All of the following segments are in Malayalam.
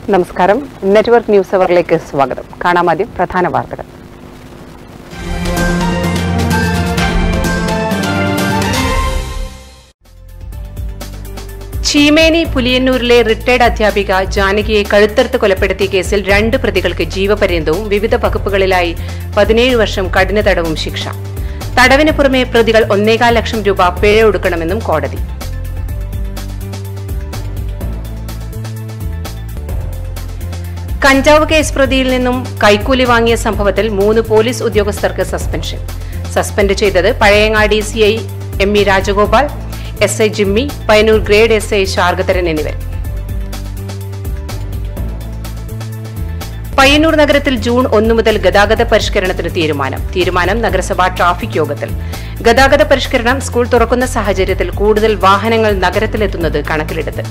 നമസ്കാരം നെറ്റ്വർക്ക് ന്യൂസ് അവറിലേക്ക് സ്വാഗതം കാണാം ആദ്യം പ്രധാന വാർത്തകൾ ചീമേനി പുലിയന്നൂരിലെ റിട്ടയർഡ് അധ്യാപിക ജാനകിയെ കഴുത്തറുത്ത് കൊലപ്പെടുത്തിയ കേസിൽ രണ്ട് പ്രതികൾക്ക് ജീവപര്യന്തവും വിവിധ വകുപ്പുകളിലായി പതിനേഴ് വർഷം കഠിന തടവും ശിക്ഷ തടവിന് പുറമെ പ്രതികൾ ഒന്നേകാൽ ലക്ഷം രൂപ പിഴ ഒടുക്കണമെന്നും കോടതി കഞ്ചാവ് കേസ് പ്രതിയിൽ നിന്നും കൈക്കൂലി വാങ്ങിയ സംഭവത്തിൽ മൂന്ന് പോലീസ് ഉദ്യോഗസ്ഥർക്ക് സസ്പെൻഷൻ സസ്പെൻഡ് ചെയ്തത് Pazhayangadi C I M E Rajagopal S I Jimmy Payyanur grade S I ശാർഗതരൻ എന്നിവർ പയ്യന്നൂർ നഗരത്തിൽ ജൂൺ ഒന്ന് മുതൽ ഗതാഗത പരിഷ്കരണത്തിന് തീരുമാനം തീരുമാനം നഗരസഭാ ട്രാഫിക് യോഗത്തിൽ ഗതാഗത പരിഷ്കരണം സ്കൂൾ തുറക്കുന്ന സാഹചര്യത്തിൽ കൂടുതൽ വാഹനങ്ങൾ നഗരത്തിലെത്തുന്നത് കണക്കിലെടുത്ത്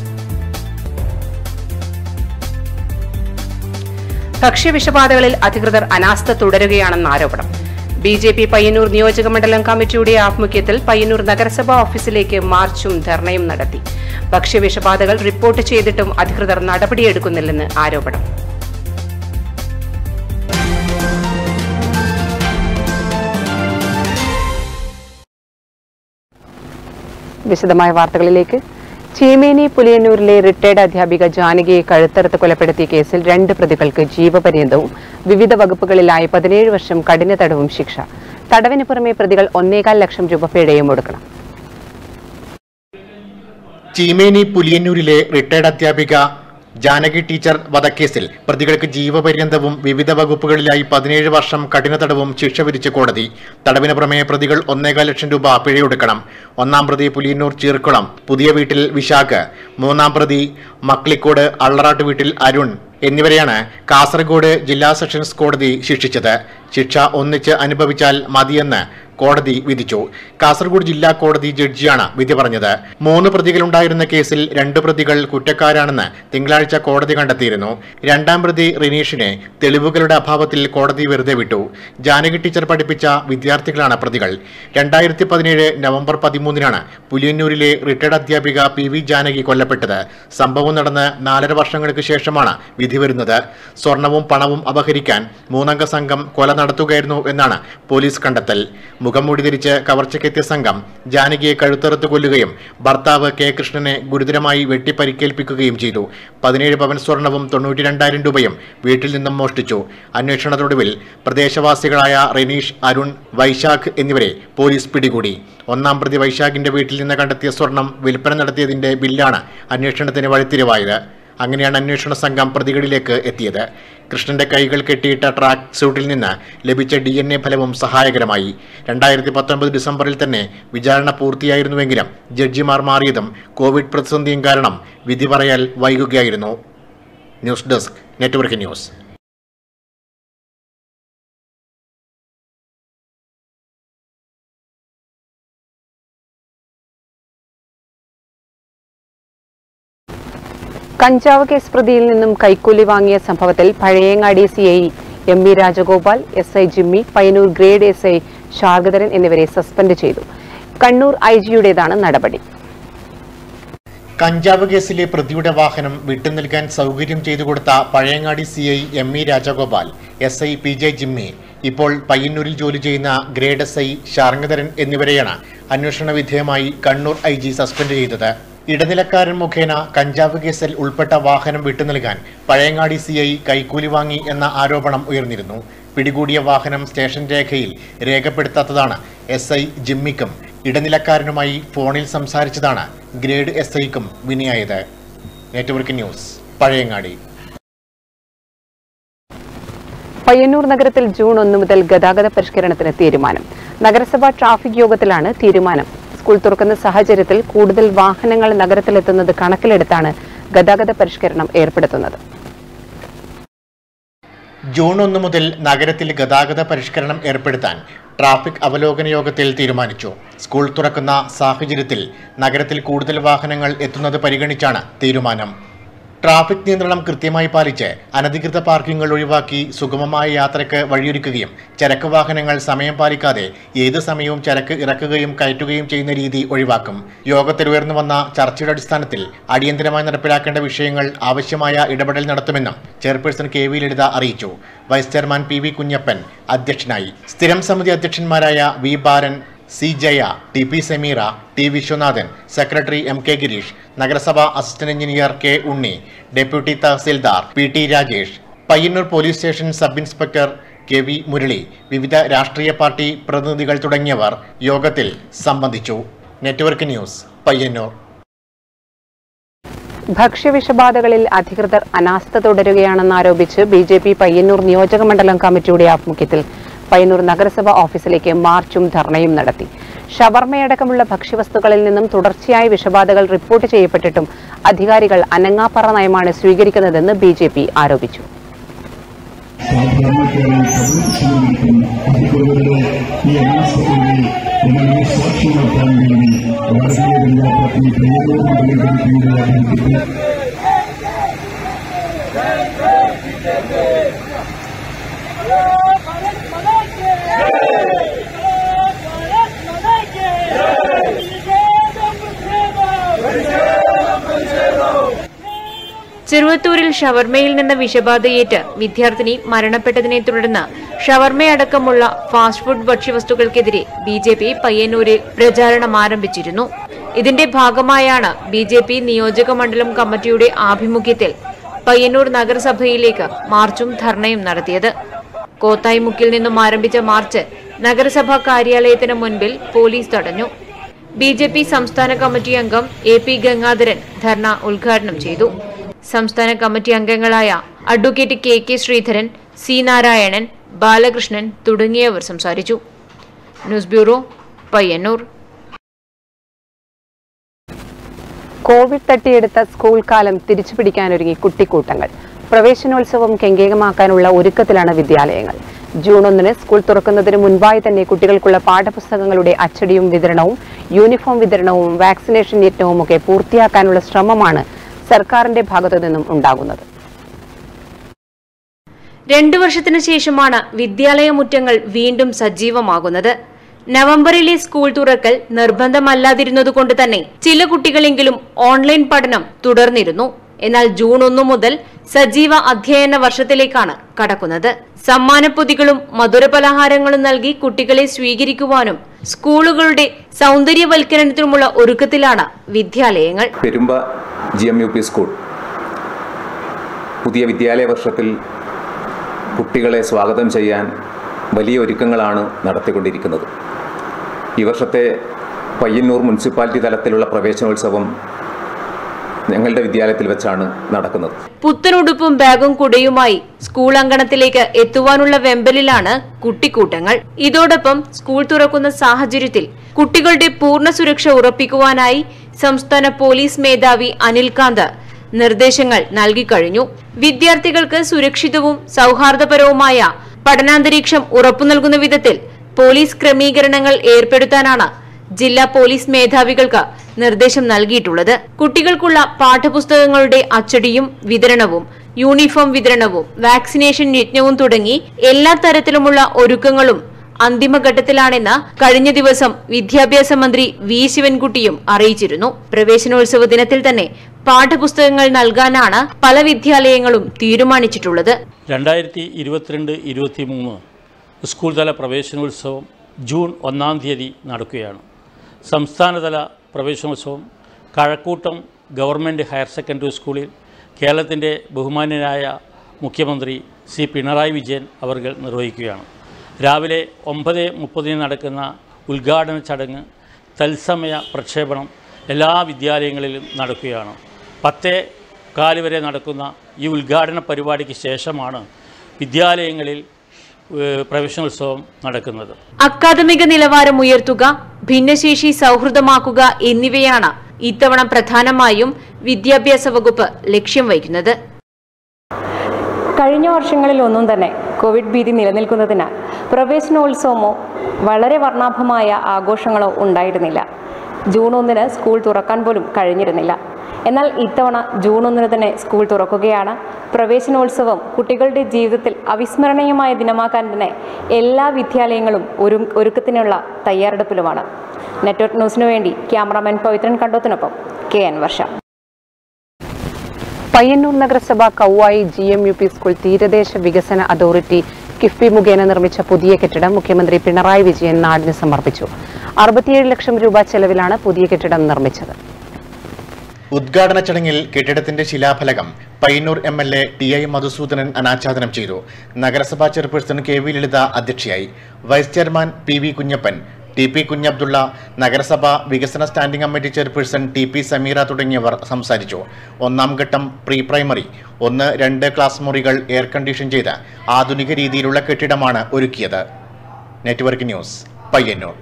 ഭക്ഷ്യവിഷബാധകളിൽ അധികൃതർ അനാസ്ഥ തുടരുകയാണെന്ന് ആരോപണം ബി ജെ പി പയ്യന്നൂർ നിയോജക മണ്ഡലം കമ്മിറ്റിയുടെ ആഭിമുഖ്യത്തിൽ പയ്യന്നൂർ നഗരസഭാ ഓഫീസിലേക്ക് മാർച്ചും ധർണയും നടത്തി ഭക്ഷ്യവിഷബാധകൾ റിപ്പോർട്ട് ചെയ്തിട്ടും അധികൃതർ നടപടിയെടുക്കുന്നില്ലെന്ന് ആരോപണം വിശദമായ വാർത്തകളിലേക്ക് ചീമേനി പുലിയന്നൂരിലെ റിട്ടയർഡ് അധ്യാപിക ജാനകിയെ കഴുത്തറുത്ത് കൊലപ്പെടുത്തിയ കേസിൽ രണ്ട് പ്രതികൾക്ക് ജീവപര്യന്തവും വിവിധ വകുപ്പുകളിലായി പതിനേഴ് വർഷം കഠിന തടവും ശിക്ഷ തടവിന് പുറമെ പ്രതികൾ ഒന്നേകാൽ ലക്ഷം രൂപ പിഴയും ഒടുക്കണം ചീമേനി പുലിയന്നൂരിലെ റിട്ടയർഡ് അധ്യാപിക ജാനകി ടീച്ചർ വധക്കേസിൽ പ്രതികൾക്ക് ജീവപര്യന്തവും വിവിധ വകുപ്പുകളിലായി പതിനേഴ് വർഷം കഠിന തടവും ശിക്ഷ വിധിച്ച കോടതി തടവിന് പുറമെ പ്രതികൾ ഒന്നേകാൽ ലക്ഷം രൂപ പിഴയൊടുക്കണം ഒന്നാം പ്രതി പുലിയന്നൂർ ചീർക്കുളം പുതിയ വീട്ടിൽ വിശാഖ് മൂന്നാം പ്രതി മക്ലിക്കോട് അള്ളറാട്ട് വീട്ടിൽ അരുൺ എന്നിവരെയാണ് കാസർഗോഡ് ജില്ലാ സെഷൻസ് കോടതി ശിക്ഷിച്ചത് ശിക്ഷ ഒന്നിച്ച് അനുഭവിച്ചാൽ മതിയെന്ന് കോടതി വിധിച്ചു കാസർഗോഡ് ജില്ലാ കോടതി ജഡ്ജിയാണ് വിധി പറഞ്ഞത് മൂന്ന് പ്രതികളുണ്ടായിരുന്ന കേസിൽ രണ്ട് പ്രതികൾ കുറ്റക്കാരാണെന്ന് തിങ്കളാഴ്ച കോടതി കണ്ടെത്തിയിരുന്നു രണ്ടാം പ്രതി റിനീഷിനെ തെളിവുകളുടെ അഭാവത്തിൽ കോടതി വെറുതെ വിട്ടു ജാനകി ടീച്ചർ പഠിപ്പിച്ച വിദ്യാർത്ഥികളാണ് പ്രതികൾ രണ്ടായിരത്തി പതിനേഴ് നവംബർ പതിമൂന്നിനാണ് പുലിയന്നൂരിലെ റിട്ടയർഡ് അധ്യാപിക പി വി ജാനകി കൊല്ലപ്പെട്ടത് സംഭവം നടന്ന് നാലര വർഷങ്ങൾക്ക് ശേഷമാണ് വിധി വരുന്നത് സ്വർണവും പണവും അപഹരിക്കാൻ മൂന്നംഗ സംഘം കൊല നടത്തുകയായിരുന്നു എന്നാണ് പോലീസ് കണ്ടെത്തൽ മുഖംമൂടി ധരിച്ച് കവർച്ചയ്ക്കെത്തിയ സംഘം ജാനകിയെ കഴുത്തറുത്ത് കൊല്ലുകയും ഭർത്താവ് കെ കൃഷ്ണനെ ഗുരുതരമായി വെട്ടിപ്പരിക്കേൽപ്പിക്കുകയും ചെയ്തു പതിനേഴ് പവൻ സ്വർണവും തൊണ്ണൂറ്റി രണ്ടായിരം രൂപയും വീട്ടിൽ നിന്നും മോഷ്ടിച്ചു അന്വേഷണത്തൊടുവിൽ പ്രദേശവാസികളായ റിനീഷ് അരുൺ വൈശാഖ് എന്നിവരെ പോലീസ് പിടികൂടി ഒന്നാം പ്രതി വൈശാഖിന്റെ വീട്ടിൽ നിന്ന് കണ്ടെത്തിയ സ്വർണം വിൽപ്പന നടത്തിയതിന്റെ ബില്ലാണ് അന്വേഷണത്തിന് വഴിത്തിരിവായത് അങ്ങനെയാണ് അന്വേഷണ സംഘം പ്രതികളിലേക്ക് എത്തിയത് കൃഷ്ണന്റെ കൈകൾ കെട്ടിയിട്ട ട്രാക്ക് സ്യൂട്ടിൽ നിന്ന് ലഭിച്ച ഡി എൻ എ ഫലവും സഹായകരമായി രണ്ടായിരത്തി പത്തൊൻപത് ഡിസംബറിൽ തന്നെ വിചാരണ പൂർത്തിയായിരുന്നുവെങ്കിലും ജഡ്ജിമാർ മാറിയതും കോവിഡ് പ്രതിസന്ധിയും കാരണം വിധി പറയാൽ വൈകുകയായിരുന്നു ന്യൂസ് ഡെസ്ക് നെറ്റ്വർക്ക് ന്യൂസ് കഞ്ചാവ് കേസ് പ്രതിയിൽ നിന്നും കൈക്കൂലി വാങ്ങിയ സംഭവത്തിൽ Pazhayangadi C I M V Rajagopal S I Jimmy Payyanur grade S I Sharngadharan എന്നിവരെ സസ്പെൻഡ് ചെയ്തു കണ്ണൂർ ഐ ജിയുടേതാണ് നടപടി കഞ്ചാവ് കേസിലെ പ്രതിയുടെ വാഹനം വിട്ടുനൽകാൻ സൗകര്യം ചെയ്തു കൊടുത്ത Pazhayangadi C I M E Rajagopal S I P J Jimmy ഇപ്പോൾ പയ്യന്നൂരിൽ ജോലി ചെയ്യുന്ന ഗ്രേഡ് എസ് ഐ ശാർങ്ങധരൻ എന്നിവരെയാണ് അന്വേഷണ വിധേയമായി കണ്ണൂർ ഐ ജി സസ്പെൻഡ് ചെയ്തത് ഇടനിലക്കാരൻ മുഖേന കഞ്ചാവ് കേസിൽ ഉൾപ്പെട്ട വാഹനം വിട്ടുനൽകാൻ പഴയങ്ങാടി സി ഐ കൈക്കൂലി വാങ്ങി എന്ന ആരോപണം ഉയർന്നിരുന്നു പിടികൂടിയ വാഹനം സ്റ്റേഷൻ രേഖയിൽ രേഖപ്പെടുത്താത്തതാണ് എസ് ഐ ജിമ്മിക്കും ഇടനിലക്കാരനുമായി ഫോണിൽ സംസാരിച്ചതാണ് ഗ്രേഡ് എസ് ഐക്കും വിനയായത് നെറ്റ്വർക്ക് ന്യൂസ് പഴയങ്ങാടി പയ്യന്നൂർ നഗരത്തിൽ ജൂൺ ഒന്ന് മുതൽ ഗതാഗത പരിഷ്കരണത്തിന് തീരുമാനം നഗരസഭാ ട്രാഫിക് യോഗത്തിലാണ് തീരുമാനം സ്കൂൾ തുറക്കുന്ന സാഹചര്യത്തിൽ കൂടുതൽ വാഹനങ്ങൾ നഗരത്തിലെത്തുന്നത് കണക്കിലെടുത്താണ് ഗതാഗത പരിഷ്കരണം ഏർപ്പെടുത്തുന്നത് ജൂൺ ഒന്ന് മുതൽ നഗരത്തിൽ ഗതാഗത പരിഷ്കരണം ഏർപ്പെടുത്താൻ ട്രാഫിക് അവലോകന യോഗത്തിൽ തീരുമാനിച്ചു സ്കൂൾ തുറക്കുന്ന സാഹചര്യത്തിൽ നഗരത്തിൽ കൂടുതൽ വാഹനങ്ങൾ എത്തുന്നത് പരിഗണിച്ചാണ് തീരുമാനം ട്രാഫിക് നിയന്ത്രണം കൃത്യമായി പാലിച്ച് അനധികൃത പാർക്കിങ്ങുകൾ ഒഴിവാക്കി സുഗമമായ യാത്രയ്ക്ക് വഴിയൊരുക്കുകയും ചരക്ക് വാഹനങ്ങൾ സമയം പാലിക്കാതെ ഏത് സമയവും ചരക്ക് ഇറക്കുകയും കയറ്റുകയും ചെയ്യുന്ന രീതി ഒഴിവാക്കും യോഗത്തിൽ ഉയർന്നു വന്ന ചർച്ചയുടെ അടിസ്ഥാനത്തിൽ അടിയന്തരമായി നടപ്പിലാക്കേണ്ട വിഷയങ്ങൾ ആവശ്യമായ ഇടപെടൽ നടത്തുമെന്നും ചെയർപേഴ്സൺ കെ വി ലളിത അറിയിച്ചു vice chairman P V Kunhappan അധ്യക്ഷനായി സ്ഥിരം സമിതി അധ്യക്ഷന്മാരായ V Balan C Jaya T P Sameera T Viswanathan secretary M K Gireesh നഗരസഭാ assistant engineer K Unni deputy tahsildar P T Rajesh Payyanur police station sub inspector K V Murali വിവിധ രാഷ്ട്രീയ പാർട്ടി പ്രതിനിധികൾ തുടങ്ങിയവർ യോഗത്തിൽ സംബന്ധിച്ചു നെറ്റ്വർക്ക് ന്യൂസ് പയ്യന്നൂർ ഭക്ഷ്യവിഷബാധകളിൽ അധികൃതർ അനാസ്ഥ തുടരുകയാണെന്നാരോപിച്ച് ബി ജെ പി പയ്യന്നൂർ നിയോജക മണ്ഡലം കമ്മിറ്റിയുടെ ആഭിമുഖ്യത്തിൽ പയ്യന്നൂർ നഗരസഭ ഓഫീസിലേക്ക് മാർച്ചും ധർണയും നടത്തി ഷവർമയടക്കമുള്ള ഭക്ഷ്യവസ്തുക്കളിൽ നിന്നും തുടർച്ചയായി വിഷബാധകൾ റിപ്പോർട്ട് ചെയ്യപ്പെട്ടിട്ടും അധികാരികൾ അനങ്ങാപ്പറ നയമാണ് സ്വീകരിക്കുന്നതെന്ന് ബി ആരോപിച്ചു സാധാരണക്കാരെ സംരക്ഷിക്കുന്ന അധികൃതരുടെ ഈ അനാസ്ഥതയെ ജനങ്ങളെ സാക്ഷ്യമാക്കാൻ വേണ്ടി ഭാരതീയ ജനതാ പാർട്ടി പയ്യന്നൂർ മണ്ഡലം കമ്മിറ്റിയുടെ ആഭിമുഖ്യത്തിൽ भारत माता के भारत माता के ചെറുവത്തൂരിൽ ഷവർമയിൽ നിന്ന് വിഷബാധയേറ്റ് വിദ്യാർത്ഥിനി മരണപ്പെട്ടതിനെ തുടർന്ന് ഷവർമയടക്കമുള്ള ഫാസ്റ്റ് ഫുഡ് ഭക്ഷ്യവസ്തുക്കൾക്കെതിരെ ബി ജെ പി പയ്യന്നൂരിൽ പ്രചാരണം ആരംഭിച്ചിരുന്നു ഇതിന്റെ ഭാഗമായാണ് ബി ജെ പി നിയോജക മണ്ഡലം കമ്മിറ്റിയുടെ ആഭിമുഖ്യത്തിൽ പയ്യന്നൂർ നഗരസഭയിലേക്ക് മാർച്ചും ധർണയും നടത്തിയത് കോത്തായിമുക്കിൽ നിന്നും ആരംഭിച്ച മാർച്ച് നഗരസഭാ കാര്യാലയത്തിന് മുൻപിൽ പോലീസ് തടഞ്ഞു ബി ജെ പി സംസ്ഥാന കമ്മിറ്റി അംഗം എ പി ഗംഗാധരൻ ധർണ ഉദ്ഘാടനം ചെയ്തു സംസ്ഥാന കമ്മിറ്റി അംഗങ്ങളായ advocate K K Sreedharan C Narayanan Balakrishnan തുടങ്ങിയവർ സംസാരിച്ചു ന്യൂസ് ബ്യൂറോ പയ്യന്നൂർ കോവിഡ് തട്ടിയെടുത്ത സ്കൂൾ കാലം തിരിച്ചുപിടിക്കാനൊരുങ്ങി കുട്ടിക്കൂട്ടങ്ങൾ പ്രവേശനോത്സവം കെങ്കേകമാക്കാനുള്ള ഒരുക്കത്തിലാണ് വിദ്യാലയങ്ങൾ ജൂൺ ഒന്നിന് സ്കൂൾ തുറക്കുന്നതിന് മുൻപായി തന്നെ കുട്ടികൾക്കുള്ള പാഠപുസ്തകങ്ങളുടെ അച്ചടിയും വിതരണവും യൂണിഫോം വിതരണവും വാക്സിനേഷൻ യജ്ഞവും ഒക്കെ പൂർത്തിയാക്കാനുള്ള ശ്രമമാണ് സർക്കാരിന്റെ ഭാഗത്തു നിന്നും ഉണ്ടാകുന്നത് രണ്ടു വർഷത്തിനു ശേഷമാണ് വിദ്യാലയ മുറ്റങ്ങൾ വീണ്ടും സജീവമാകുന്നത് നവംബറിലെ സ്കൂൾ തുറക്കൽ നിർബന്ധമല്ലാതിരുന്നതുകൊണ്ട് തന്നെ ചില കുട്ടികളെങ്കിലും ഓൺലൈൻ പഠനം തുടർന്നിരുന്നു എന്നാൽ ജൂൺ ഒന്നു മുതൽ സജീവ അധ്യയന വർഷത്തിലേക്കാണ് കടക്കുന്നത് സമ്മാനപ്പൊതികളും മധുരപലഹാരങ്ങളും നൽകി കുട്ടികളെ സ്വീകരിക്കുവാനും സ്കൂളുകളുടെ സൗന്ദര്യവൽക്കരണത്തിനുമുള്ള ഒരുക്കത്തിലാണ് വിദ്യാലയങ്ങൾ Perumba G M U P school പുതിയ വിദ്യാലയ വർഷത്തിൽ കുട്ടികളെ സ്വാഗതം ചെയ്യാൻ വലിയ ഒരുക്കങ്ങളാണ് നടത്തിക്കൊണ്ടിരിക്കുന്നത് ഈ വർഷത്തെ പയ്യന്നൂർ മുനിസിപ്പാലിറ്റി തലത്തിലുള്ള പ്രവേശനോത്സവം ഞങ്ങളുടെ വിദ്യാലയത്തിൽ വെച്ചാണ് നടക്കുന്നത് പുത്തനുടുപ്പും ബാഗും കുടയുമായി സ്കൂൾ അങ്കണത്തിലേക്ക് എത്തുവാനുള്ള വെമ്പലിലാണ് കുട്ടിക്കൂട്ടങ്ങൾ ഇതോടൊപ്പം സ്കൂൾ തുറക്കുന്ന സാഹചര്യത്തിൽ കുട്ടികളുടെ പൂർണ്ണ സുരക്ഷ ഉറപ്പിക്കുവാനായി സംസ്ഥാന പോലീസ് മേധാവി അനിൽകാന്ത് നിർദ്ദേശങ്ങൾ നൽകിക്കഴിഞ്ഞു വിദ്യാർത്ഥികൾക്ക് സുരക്ഷിതവും സൗഹാർദ്ദപരവുമായ പഠനാന്തരീക്ഷം ഉറപ്പു നൽകുന്ന വിധത്തിൽ പോലീസ് ക്രമീകരണങ്ങൾ ഏർപ്പെടുത്താനാണ് ജില്ലാ പോലീസ് മേധാവികൾക്ക് നിർദ്ദേശം നൽകിയിട്ടുള്ളത് കുട്ടികൾക്കുള്ള പാഠപുസ്തകങ്ങളുടെ അച്ചടിയും വിതരണവും യൂണിഫോം വിതരണവും വാക്സിനേഷൻ യജ്ഞവും തുടങ്ങി എല്ലാ തരത്തിലുമുള്ള ഒരുക്കങ്ങളും അന്തിമഘട്ടത്തിലാണെന്ന് കഴിഞ്ഞ ദിവസം വിദ്യാഭ്യാസ മന്ത്രി വി ശിവൻകുട്ടിയും അറിയിച്ചിരുന്നു പ്രവേശനോത്സവ ദിനത്തിൽ തന്നെ പാഠപുസ്തകങ്ങൾ നൽകാനാണ് പല വിദ്യാലയങ്ങളും തീരുമാനിച്ചിട്ടുള്ളത് രണ്ടായിരത്തി ഇരുപത്തിരണ്ട് ഇരുപത്തി മൂന്ന് സ്കൂൾ തല പ്രവേശനോത്സവം ജൂൺ ഒന്നാം തീയതി നടക്കുകയാണ് സംസ്ഥാനതല പ്രവേശനോത്സവം കഴക്കൂട്ടം ഗവൺമെൻറ് ഹയർ സെക്കൻഡറി സ്കൂളിൽ കേരളത്തിൻ്റെ ബഹുമാന്യനായ മുഖ്യമന്ത്രി സി പിണറായി വിജയൻ അവർ നിർവഹിക്കുകയാണ് രാവിലെ ഒമ്പത് മുപ്പതിന് നടക്കുന്ന ഉദ്ഘാടന ചടങ്ങ് തത്സമയ പ്രക്ഷേപണം എല്ലാ വിദ്യാലയങ്ങളിലും നടക്കുകയാണ് പത്തേ കാല് വരെ നടക്കുന്ന ഈ ഉദ്ഘാടന പരിപാടിക്ക് ശേഷമാണ് വിദ്യാലയങ്ങളിൽ ഏഹ്, പ്രവേശനോത്സവം നടക്കുന്നത് അക്കാദമിക നിലവാരം ഉയർത്തുക ഭിന്നശേഷി സൗഹൃദമാക്കുക എന്നിവയാണ് ഇത്തവണ പ്രധാനമായും വിദ്യാഭ്യാസ വകുപ്പ് ലക്ഷ്യം വയ്ക്കുന്നത് കഴിഞ്ഞ വർഷങ്ങളിലൊന്നും തന്നെ കോവിഡ് ഭീതി നിലനിൽക്കുന്നതിനാൽ പ്രവേശനോത്സവമോ വളരെ വർണ്ണാഭമായ ആഘോഷങ്ങളോ ഉണ്ടായിരുന്നില്ല ജൂൺ ഒന്നിന് സ്കൂൾ തുറക്കാൻ പോലും കഴിഞ്ഞിരുന്നില്ല എന്നാൽ ഇത്തവണ ജൂൺ ഒന്നിന് തന്നെ സ്കൂൾ തുറക്കുകയാണ് പ്രവേശനോത്സവം കുട്ടികളുടെ ജീവിതത്തിൽ അവിസ്മരണീയമായ ദിനമാക്കാൻ തന്നെ എല്ലാ വിദ്യാലയങ്ങളും ഒരു ഒരുക്കത്തിനുള്ള തയ്യാറെടുപ്പിലുമാണ് നെറ്റ്വർക്ക് ന്യൂസിനു വേണ്ടി ക്യാമറാമാൻ പവിത്രൻ കണ്ടോത്തിനൊപ്പം കെ എൻ വർഷ പയ്യന്നൂർ നഗരസഭ Kavvayi G M U P school തീരദേശ വികസന അതോറിറ്റി കിഫ്ബി മുഖേന നിർമ്മിച്ച പുതിയ കെട്ടിടം മുഖ്യമന്ത്രി പിണറായി വിജയൻ നാടിന് സമർപ്പിച്ചു അറുപത്തിയേഴ് ലക്ഷം രൂപ ചെലവിലാണ് പുതിയ കെട്ടിടം നിർമ്മിച്ചത് ഉദ്ഘാടന ചടങ്ങിൽ കെട്ടിടത്തിന്റെ ശിലാഫലകം Payyanur M L A T I Madhusoodanan അനാച്ഛാദനം ചെയ്തു നഗരസഭാ ചെയർപേഴ്സൺ കെ വി ലളിത അധ്യക്ഷയായി vice chairman P V Kunhappan T P Kunhabdulla നഗരസഭ വികസന standing committee chairperson T P Sameera തുടങ്ങിയവർ സംസാരിച്ചു ഒന്നാം ഘട്ടം പ്രീ പ്രൈമറി ഒന്ന് രണ്ട് ക്ലാസ് മുറികൾ എയർ കണ്ടീഷൻ ചെയ്ത് ആധുനിക രീതിയിലുള്ള കെട്ടിടമാണ് ഒരുക്കിയത് നെറ്റ്വർക്ക് ന്യൂസ് പയ്യന്നൂർ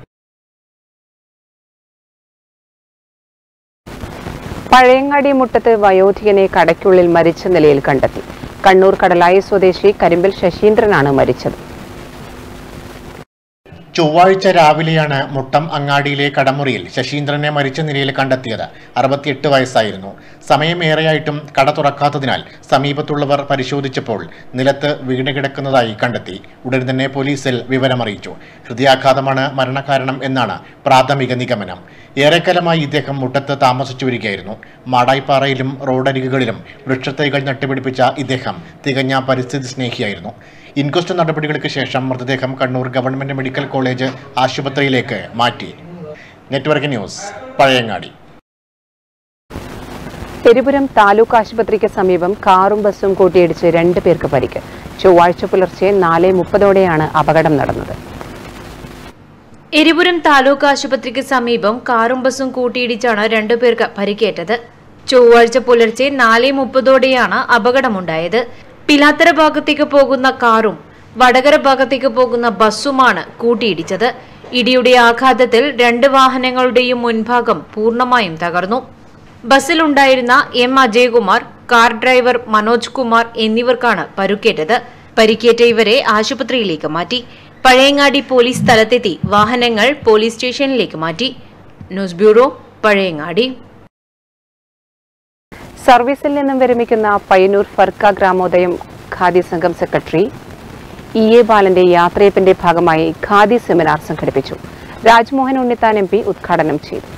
പഴയങ്ങാടി മുട്ടത്ത് വയോധികനെ കടയ്ക്കുള്ളിൽ മരിച്ച നിലയിൽ കണ്ടെത്തി കണ്ണൂർ കടലായി സ്വദേശി കരിമ്പിൽ ശശീന്ദ്രനാണ് മരിച്ചത് ചൊവ്വാഴ്ച രാവിലെയാണ് മുട്ടം അങ്ങാടിയിലെ കടമുറിയിൽ ശശീന്ദ്രനെ മരിച്ച നിലയിൽ കണ്ടെത്തിയത് അറുപത്തിയെട്ട് വയസ്സായിരുന്നു സമയമേറെയായിട്ടും കട തുറക്കാത്തതിനാൽ സമീപത്തുള്ളവർ പരിശോധിച്ചപ്പോൾ നിലത്ത് വീണ് കിടക്കുന്നതായി കണ്ടെത്തി ഉടൻ തന്നെ പോലീസിൽ വിവരമറിയിച്ചു ഹൃദയാഘാതമാണ് മരണകാരണം എന്നാണ് പ്രാഥമിക നിഗമനം ഏറെക്കാലമായി ഇദ്ദേഹം മുട്ടത്ത് താമസിച്ചു വരികയായിരുന്നു മാടായിപ്പാറയിലും റോഡരികുകളിലും വൃക്ഷത്തൈകൾ നട്ടുപിടിപ്പിച്ച ഇദ്ദേഹം തികഞ്ഞ പരിസ്ഥിതി സ്നേഹിയായിരുന്നു ഇൻക്വസ്റ്റ് നടപടികൾക്ക് ശേഷം മൃതദേഹം കണ്ണൂർ ഗവൺമെന്റ് മെഡിക്കൽ കോളേജ് ആശുപത്രിയിലേക്ക് മാറ്റി നെറ്റ്വർക്ക് ന്യൂസ് പഴയങ്ങാടി പെരുപുരം താലൂക്ക് ആശുപത്രിക്ക് സമീപം കാറും ബസ്സും കൂട്ടിയിടിച്ച് രണ്ട് പേർക്ക് പരിക്ക് ചൊവ്വാഴ്ച പുലർച്ചെ നാല് മുപ്പതോടെയാണ് അപകടം നടന്നത് എരിപുരം താലൂക്ക് ആശുപത്രിക്ക് സമീപം കാറും ബസ്സും കൂട്ടിയിടിച്ചാണ് രണ്ടുപേർക്ക് പരിക്കേറ്റത് ചൊവ്വാഴ്ച പുലർച്ചെ നാല് മുപ്പതോടെയാണ് അപകടമുണ്ടായത് പിലാത്തര ഭാഗത്തേക്ക് പോകുന്ന കാറും വടകര ഭാഗത്തേക്ക് പോകുന്ന ബസ്സുമാണ് കൂട്ടിയിടിച്ചത് ഇടിയുടെ ആഘാതത്തിൽ രണ്ട് വാഹനങ്ങളുടെയും മുൻഭാഗം പൂർണ്ണമായും തകർന്നു ബസ്സിലുണ്ടായിരുന്ന M Ajayakumar car driver Manoj Kumar എന്നിവർക്കാണ് പരുക്കേറ്റത് പരിക്കേറ്റ ഇവരെ ആശുപത്രിയിലേക്ക് മാറ്റി പഴയങ്ങാടി പോലീസ് സ്ഥലത്തെത്തി വാഹനങ്ങൾ പോലീസ് സ്റ്റേഷനിലേക്ക് മാറ്റി ന്യൂസ് ബ്യൂറോ പഴയങ്ങാടി സർവീസിൽ നിന്നും വിരമിക്കുന്ന പയ്യന്നൂർ ഫർക്ക ഗ്രാമോദയം ഖാദി സംഘം സെക്രട്ടറി ഇ എ ബാലന്റെ യാത്രയപ്പിന്റെ ഭാഗമായി ഖാദി സെമിനാർ സംഘടിപ്പിച്ചു രാജ്മോഹൻ ഉണ്ണിത്താൻ എം പി ഉദ്ഘാടനം ചെയ്തു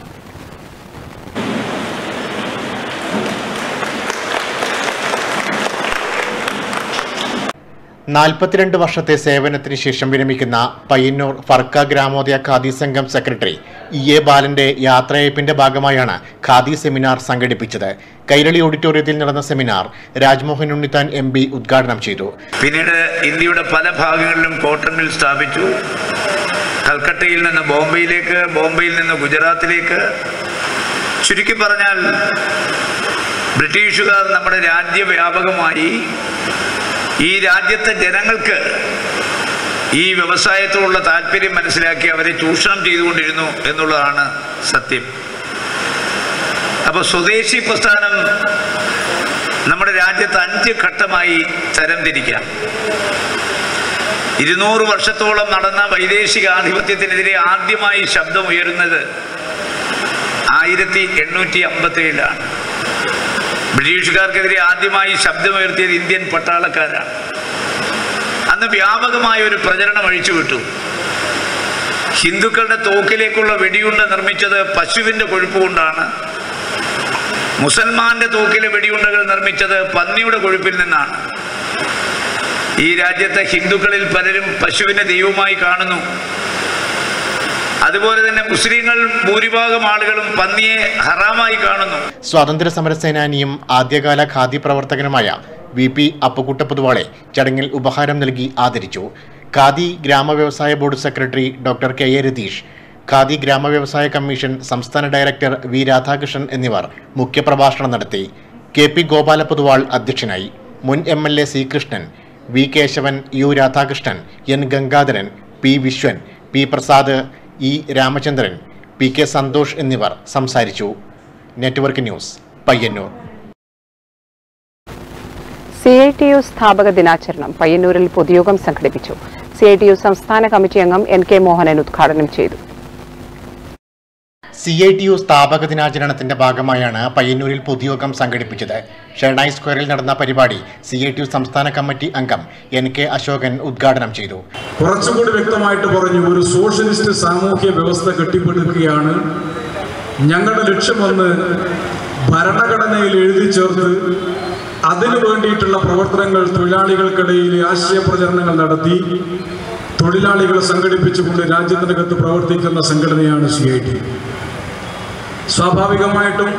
നാൽപ്പത്തിരണ്ട് വർഷത്തെ സേവനത്തിന് ശേഷം വിരമിക്കുന്ന പയ്യന്നൂർ ഫർക്ക ഗ്രാമോദയ ഖാദി സംഘം സെക്രട്ടറി ഇ എ ബാലന്റെ യാത്രയയപ്പിന്റെ ഭാഗമായാണ് ഖാദി സെമിനാർ സംഘടിപ്പിച്ചത് കൈരളി ഓഡിറ്റോറിയത്തിൽ നടന്ന seminar Rajmohan Unnithan M P ഉദ്ഘാടനം ചെയ്തു പിന്നീട് ഇന്ത്യയുടെ പല ഭാഗങ്ങളിലും കോട്ടൺ മിൽ സ്ഥാപിച്ചു കൽക്കട്ടയിൽ നിന്ന് ബോംബെയിലേക്ക് ബോംബെയിൽ നിന്ന് ഗുജറാത്തിലേക്ക് ചുരുക്കി പറഞ്ഞാൽ ബ്രിട്ടീഷുകാർ നമ്മുടെ രാജ്യവ്യാപകമായി ഈ രാജ്യത്തെ ജനങ്ങൾക്ക് ഈ വ്യവസായത്തോടുള്ള താല്പര്യം മനസ്സിലാക്കി അവരെ ചൂഷണം ചെയ്തുകൊണ്ടിരുന്നു എന്നുള്ളതാണ് സത്യം അപ്പോൾ സ്വദേശി പ്രസ്ഥാനം നമ്മുടെ രാജ്യത്ത് അഞ്ച് ഘട്ടമായി തരംതിരിക്കാം ഇരുന്നൂറ് വർഷത്തോളം നടന്ന വൈദേശിക ആധിപത്യത്തിനെതിരെ ആദ്യമായി ശബ്ദം ഉയരുന്നത് ആയിരത്തി എണ്ണൂറ്റി അമ്പത്തി ഏഴിലാണ് ബ്രിട്ടീഷുകാർക്കെതിരെ ആദ്യമായി ശബ്ദമുയർത്തിയത് ഇന്ത്യൻ പട്ടാളക്കാരാണ് അന്ന് വ്യാപകമായ ഒരു പ്രചരണം അഴിച്ചുവിട്ടു ഹിന്ദുക്കളുടെ തോക്കിലേക്കുള്ള വെടിയുണ്ട നിർമ്മിച്ചത് പശുവിന്റെ കൊഴുപ്പ് കൊണ്ടാണ് മുസൽമാന്റെ തോക്കിലെ വെടിയുണ്ടകൾ നിർമ്മിച്ചത് പന്നിയുടെ കൊഴുപ്പിൽ നിന്നാണ് ഈ രാജ്യത്തെ ഹിന്ദുക്കളിൽ പലരും പശുവിനെ ദൈവമായി കാണുന്നു അതുപോലെ തന്നെ മുസ്ലിങ്ങൾ ഭൂരിഭാഗം ആളുകളും പന്നിയെ ഹറാമായി കാണുന്നു സ്വാതന്ത്ര്യ സമര സേനാനിയും ആദ്യകാല ഖാദി പ്രവർത്തകനുമായ വി പി അപ്പുക്കുട്ടപ്പുതുവാളെ ചടങ്ങിൽ ഉപഹാരം നൽകി ആദരിച്ചു ഖാദി ഗ്രാമവ്യവസായ board secretary doctor K A Ratheesh khadi ഗ്രാമവ്യവസായ കമ്മീഷൻ സംസ്ഥാന ഡയറക്ടർ വി രാധാകൃഷ്ണൻ എന്നിവർ മുഖ്യപ്രഭാഷണം നടത്തി കെ പി ഗോപാലപുതുവാൾ അധ്യക്ഷനായി മുൻ M L A C Krishnan V Keshavan U Radhakrishnan N Gangadharan P Vishwan P Prasad E Ramachandran P K Santhosh എന്നിവർ സംസാരിച്ചു network news Payyanur C I T U സ്ഥാപക ദിനാചരണം പയ്യന്നൂരിൽ പൊതുയോഗം സംഘടിപ്പിച്ചു സി ഐ ടി യു സംസ്ഥാന കമ്മിറ്റി അംഗം എൻ കെ മോഹനൻ ഉദ്ഘാടനം ചെയ്തു സി ഐ ടി യു സ്ഥാപക ദിനാചരണത്തിന്റെ ഭാഗമായാണ് പയ്യന്നൂരിൽ പൊതുയോഗം സംഘടിപ്പിച്ചത് ഷെർണായി സ്ക്വയറിൽ നടന്ന പരിപാടി സി ഐ ടി യു സംസ്ഥാന കമ്മിറ്റി അംഗം എൻ കെ അശോകൻ ഉദ്ഘാടനം ചെയ്തു കുറച്ചുകൂടി വ്യക്തമായിട്ട് പറഞ്ഞു ഒരു സോഷ്യലിസ്റ്റ് സാമൂഹ്യ വ്യവസ്ഥ കെട്ടിപ്പടുക്കുകയാണ് ഞങ്ങളുടെ ലക്ഷ്യമെന്ന് ഭരണഘടനയിൽ എഴുതി ചേർത്ത് അതിനു വേണ്ടിയിട്ടുള്ള പ്രവർത്തനങ്ങൾ തൊഴിലാളികൾക്കിടയിൽ ആശയപ്രചരണങ്ങൾ നടത്തി തൊഴിലാളികളെ സംഘടിപ്പിച്ചുകൊണ്ട് രാജ്യത്തിനകത്ത് പ്രവർത്തിക്കുന്ന സംഘടനയാണ് സി ഐ ടി സ്വാഭാവികമായിട്ടും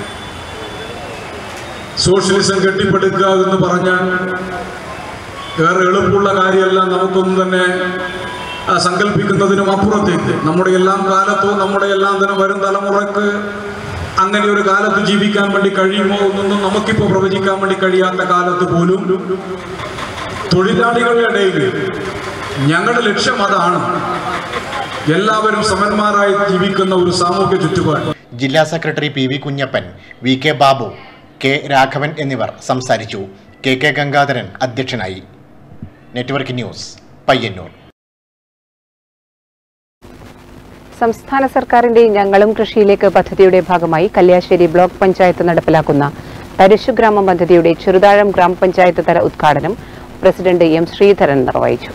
സോഷ്യലിസം കെട്ടിപ്പടുക്കുക എന്ന് പറഞ്ഞാൽ വേറെ എളുപ്പമുള്ള കാര്യമല്ല നമുക്കൊന്നും തന്നെ ആ, സങ്കല്പിക്കുന്നതിനും അപ്പുറത്തേക്ക് നമ്മുടെ എല്ലാം കാലത്തോ നമ്മുടെ എല്ലാം തന്നെ വരും തലമുറക്ക് അങ്ങനെ ഒരു കാലത്ത് ജീവിക്കാൻ വേണ്ടി കഴിയുമോ എന്നൊന്നും നമുക്കിപ്പോൾ പ്രവചിക്കാൻ വേണ്ടി കഴിയാത്ത കാലത്ത് പോലും തൊഴിലാളികളുടെ ഇടയിൽ ഞങ്ങളുടെ ലക്ഷ്യം അതാണ് എല്ലാവരും സമന്മാരായി ജീവിക്കുന്ന ഒരു സാമൂഹ്യ ചുറ്റുപാട് ജില്ലാ secretary P V Kunhappan V K Babu K Raghavan എന്നിവർ സംസാരിച്ചു കെ കെ ഗംഗാധരൻ അധ്യക്ഷനായി നെറ്റ്വർക്ക് ന്യൂസ് പയ്യന്നൂർ സംസ്ഥാന സർക്കാരിന്റെ ഞങ്ങളും കൃഷിയിലേക്ക് പദ്ധതിയുടെ ഭാഗമായി കല്യാശ്ശേരി ബ്ലോക്ക് പഞ്ചായത്ത് നടപ്പിലാക്കുന്ന തരിശു ഗ്രാമം പദ്ധതിയുടെ ചെറുതാഴം ഗ്രാമപഞ്ചായത്ത് തല ഉദ്ഘാടനം പ്രസിഡന്റ് എം ശ്രീധരൻ നിർവഹിച്ചു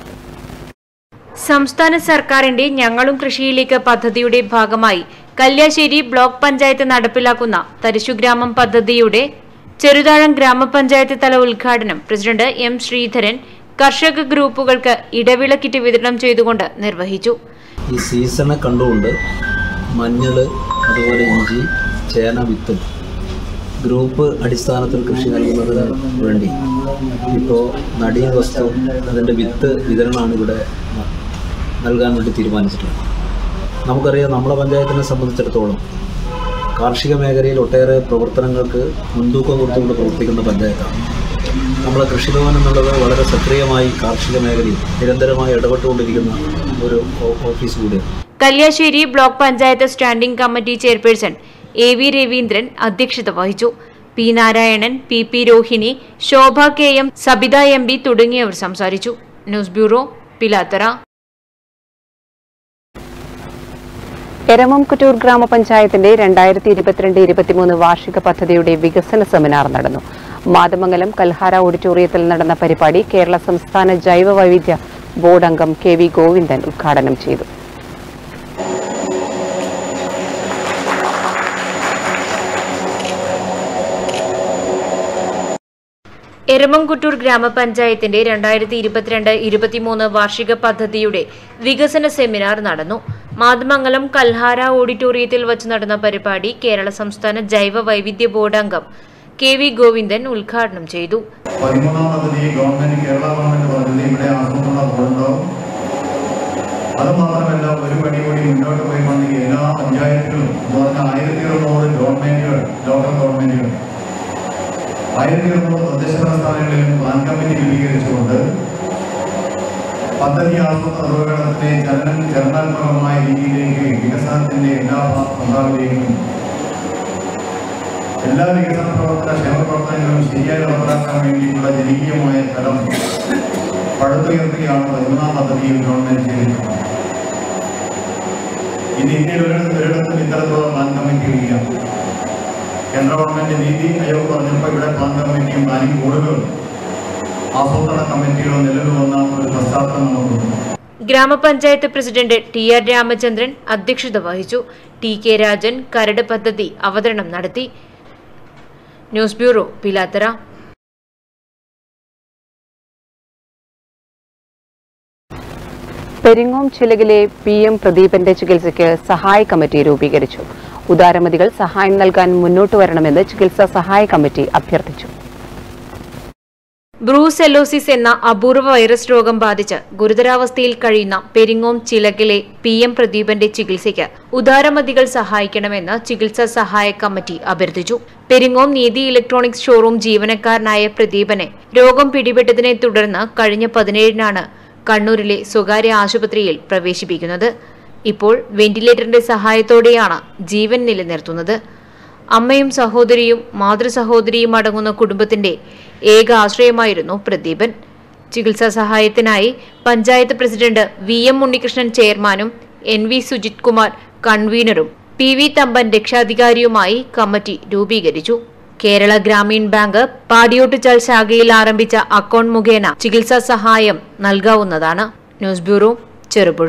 സംസ്ഥാന സർക്കാരിന്റെ ഞങ്ങളും കൃഷിയിലേക്ക് പദ്ധതിയുടെ ഭാഗമായി കല്യാശ്ശേരി ബ്ലോക്ക് പഞ്ചായത്ത് നടപ്പിലാക്കുന്ന തരിശുഗ്രാമം പദ്ധതിയുടെ ചെറുതാഴം ഗ്രാമപഞ്ചായത്ത് തല ഉദ്ഘാടനം പ്രസിഡന്റ് എം ശ്രീധരൻ കർഷക ഗ്രൂപ്പുകൾക്ക് ഇടവിള കിറ്റ് വിതരണം ചെയ്തുകൊണ്ട് നിർവഹിച്ചു ഈ സീസണെ കണ്ടുകൊണ്ട് മഞ്ഞൾ അതുപോലെ ഇഞ്ചി ചേന വിത്തും ഗ്രൂപ്പ് അടിസ്ഥാനത്തിൽ കൃഷി നൽകുന്നതിന് വേണ്ടി ഇപ്പോൾ നടീൻ വസ്തു അതിൻ്റെ വിത്ത് വിതരണമാണ് ഇവിടെ ന- നൽകാൻ വേണ്ടി തീരുമാനിച്ചിട്ടുള്ളത് നമുക്കറിയാം നമ്മുടെ പഞ്ചായത്തിനെ സംബന്ധിച്ചിടത്തോളം കാർഷിക മേഖലയിൽ ഒട്ടേറെ പ്രവർത്തനങ്ങൾക്ക് മുൻതൂക്കം കൊടുത്തുകൊണ്ട് പ്രവർത്തിക്കുന്ന പഞ്ചായത്താണ് നമ്മളെ കൃഷിഭവൻ എന്നുള്ളത് വളരെ സക്രിയമായി കാർഷിക മേഖലയിൽ നിരന്തരമായി ഇടപെട്ടുകൊണ്ടിരിക്കുന്ന ഒരു ഓ- ഓഫീസ് കൂടിയാണ് Kalliasseri block panchayat standing committee chairperson A V Raveendran അധ്യക്ഷത വഹിച്ചു P Narayanan P P Rohini Shobha K M Sabitha M P തുടങ്ങിയവർ സംസാരിച്ചു ന്യൂസ് ബ്യൂറോ പിലാത്തറ എരമംകുറ്റൂർ ഗ്രാമപഞ്ചായത്തിന്റെ രണ്ടായിരത്തി ഇരുപത്തിരണ്ട് ഇരുപത്തിമൂന്ന് വാർഷിക പദ്ധതിയുടെ വികസന സെമിനാർ നടന്നു മാതമംഗലം കൽഹാര ഓഡിറ്റോറിയത്തിൽ നടന്ന പരിപാടി കേരള സംസ്ഥാന ജൈവ വൈവിധ്യ ബോർഡ് അംഗം കെ വി ഗോവിന്ദൻ ഉദ്ഘാടനം ചെയ്തു എരമംകുട്ടൂർ ഗ്രാമപഞ്ചായത്തിന്റെ രണ്ടായിരത്തി ഇരുപത്തിരണ്ട് ഇരുപത്തിമൂന്ന് വാർഷിക പദ്ധതിയുടെ വികസന സെമിനാർ നടന്നു മാതമംഗലം കൽഹാര ഓഡിറ്റോറിയത്തിൽ വച്ച് നടന്ന പരിപാടി കേരള സംസ്ഥാന ജൈവ വൈവിധ്യ ബോർഡ് അംഗം കെ വി ഗോവിന്ദൻ ഉദ്ഘാടനം ചെയ്തു പതിമൂന്നാം പദ്ധതി ഗവൺമെന്റ് കേരള ഗവൺമെന്റ് പറഞ്ഞത് ഇവിടെ ആസൂത്രണ ബോർഡുണ്ടാവും അത് മാത്രമല്ല ഒരു പടി കൂടി മുന്നോട്ട് പോയിക്കൊണ്ടെങ്കിൽ എല്ലാ പഞ്ചായത്തുകളും എന്ന് പറഞ്ഞാൽ ആയിരത്തി ഇരുന്നൂറ് ഗവൺമെന്റുകൾ ലോക്കൽ ഗവൺമെന്റുകൾ ആയിരത്തി ഇരുന്നൂറ് തദ്ദേശ സ്ഥാനങ്ങളിലും പ്ലാൻ കമ്മിറ്റി രൂപീകരിച്ചുകൊണ്ട് പദ്ധതി ആസൂത്രണ നിർവഹണത്തിന്റെ ചലനം ചലനാത്മകമായ രീതിയിലേക്ക് വികസനത്തിന്റെ എല്ലാ പങ്കാളിലേക്കും എല്ലാ വികസന പ്രവർത്തന ക്ഷേമ പ്രവർത്തനങ്ങളും ശരിയായി നടപ്പിലാക്കാൻ വേണ്ടിയിട്ടുള്ള ജനകീയമായ തലം പടുത്തുയർത്തുകയാണ് പതിമൂന്നാം പദ്ധതിയിൽ ഗവൺമെന്റ് ചെയ്തിട്ടുള്ളത് ഇന്ന് ഇന്ത്യയിൽ ഒരിടത്തും ഒരിടത്തും ഇത്തരത്തിലുള്ള പ്ലാൻ കമ്മിറ്റികളില്ല കേന്ദ്ര ഗവൺമെന്റ് നീതി ആയോഗ് പറഞ്ഞപ്പോൾ ഇവിടെ പ്ലാൻ കമ്മിറ്റിയും പ്ലാനിംഗ് ബോർഡുകളും ആസൂത്രണ കമ്മിറ്റികളും നിലവിൽ വന്ന ഒരു പശ്ചാത്തലം നമുക്കുണ്ട് ഗ്രാമപഞ്ചായത്ത് പ്രസിഡന്റ് ടി ആർ രാമചന്ദ്രൻ അധ്യക്ഷത വഹിച്ചു ടി കെ രാജൻ കരട് പദ്ധതി അവതരണം നടത്തി ന്യൂസ് ബ്യൂറോ പിലാത്തറ പെരിങ്ങോം ചിലകിലെ പി എം പ്രദീപന്റെ ചികിത്സയ്ക്ക് സഹായ കമ്മിറ്റി രൂപീകരിച്ചു ഉദാരമതികൾ സഹായം നൽകാൻ മുന്നോട്ട് വരണമെന്ന് ചികിത്സാ സഹായ കമ്മിറ്റി അഭ്യർത്ഥിച്ചു ബ്രൂസെല്ലോസിസ് എന്ന അപൂർവ വൈറസ് രോഗം ബാധിച്ച് ഗുരുതരാവസ്ഥയിൽ കഴിയുന്ന പെരിങ്ങോം ചിലകിലെ പി എം പ്രദീപന്റെ ചികിത്സയ്ക്ക് ഉദാരമതികൾ സഹായിക്കണമെന്ന് ചികിത്സാ സഹായ കമ്മിറ്റി അഭ്യർത്ഥിച്ചു പെരിങ്ങോം നീതി ഇലക്ട്രോണിക്സ് ഷോറൂം ജീവനക്കാരനായ പ്രദീപനെ രോഗം പിടിപെട്ടതിനെ തുടർന്ന് കഴിഞ്ഞ പതിനേഴിനാണ് കണ്ണൂരിലെ സ്വകാര്യ ആശുപത്രിയിൽ പ്രവേശിപ്പിക്കുന്നത് ഇപ്പോൾ വെന്റിലേറ്ററിന്റെ സഹായത്തോടെയാണ് ജീവൻ നിലനിർത്തുന്നത് അമ്മയും സഹോദരിയും മാതൃസഹോദരിയും അടങ്ങുന്ന കുടുംബത്തിന്റെ ഏക ആശ്രയമായിരുന്നു പ്രദീപൻ ചികിത്സാ സഹായത്തിനായി panchayat president V M Unnikrishnan ചെയർമാനും എൻ വി സുജിത് കുമാർ കൺവീനറും പി വി തമ്പൻ രക്ഷാധികാരിയുമായി കമ്മിറ്റി രൂപീകരിച്ചു കേരള ഗ്രാമീൺ ബാങ്ക് പാടിയോട്ടുചാൽ ശാഖയിൽ ആരംഭിച്ച അക്കൗണ്ട് മുഖേന ചികിത്സാ സഹായം നൽകാവുന്നതാണ് news bureau Cherupuzha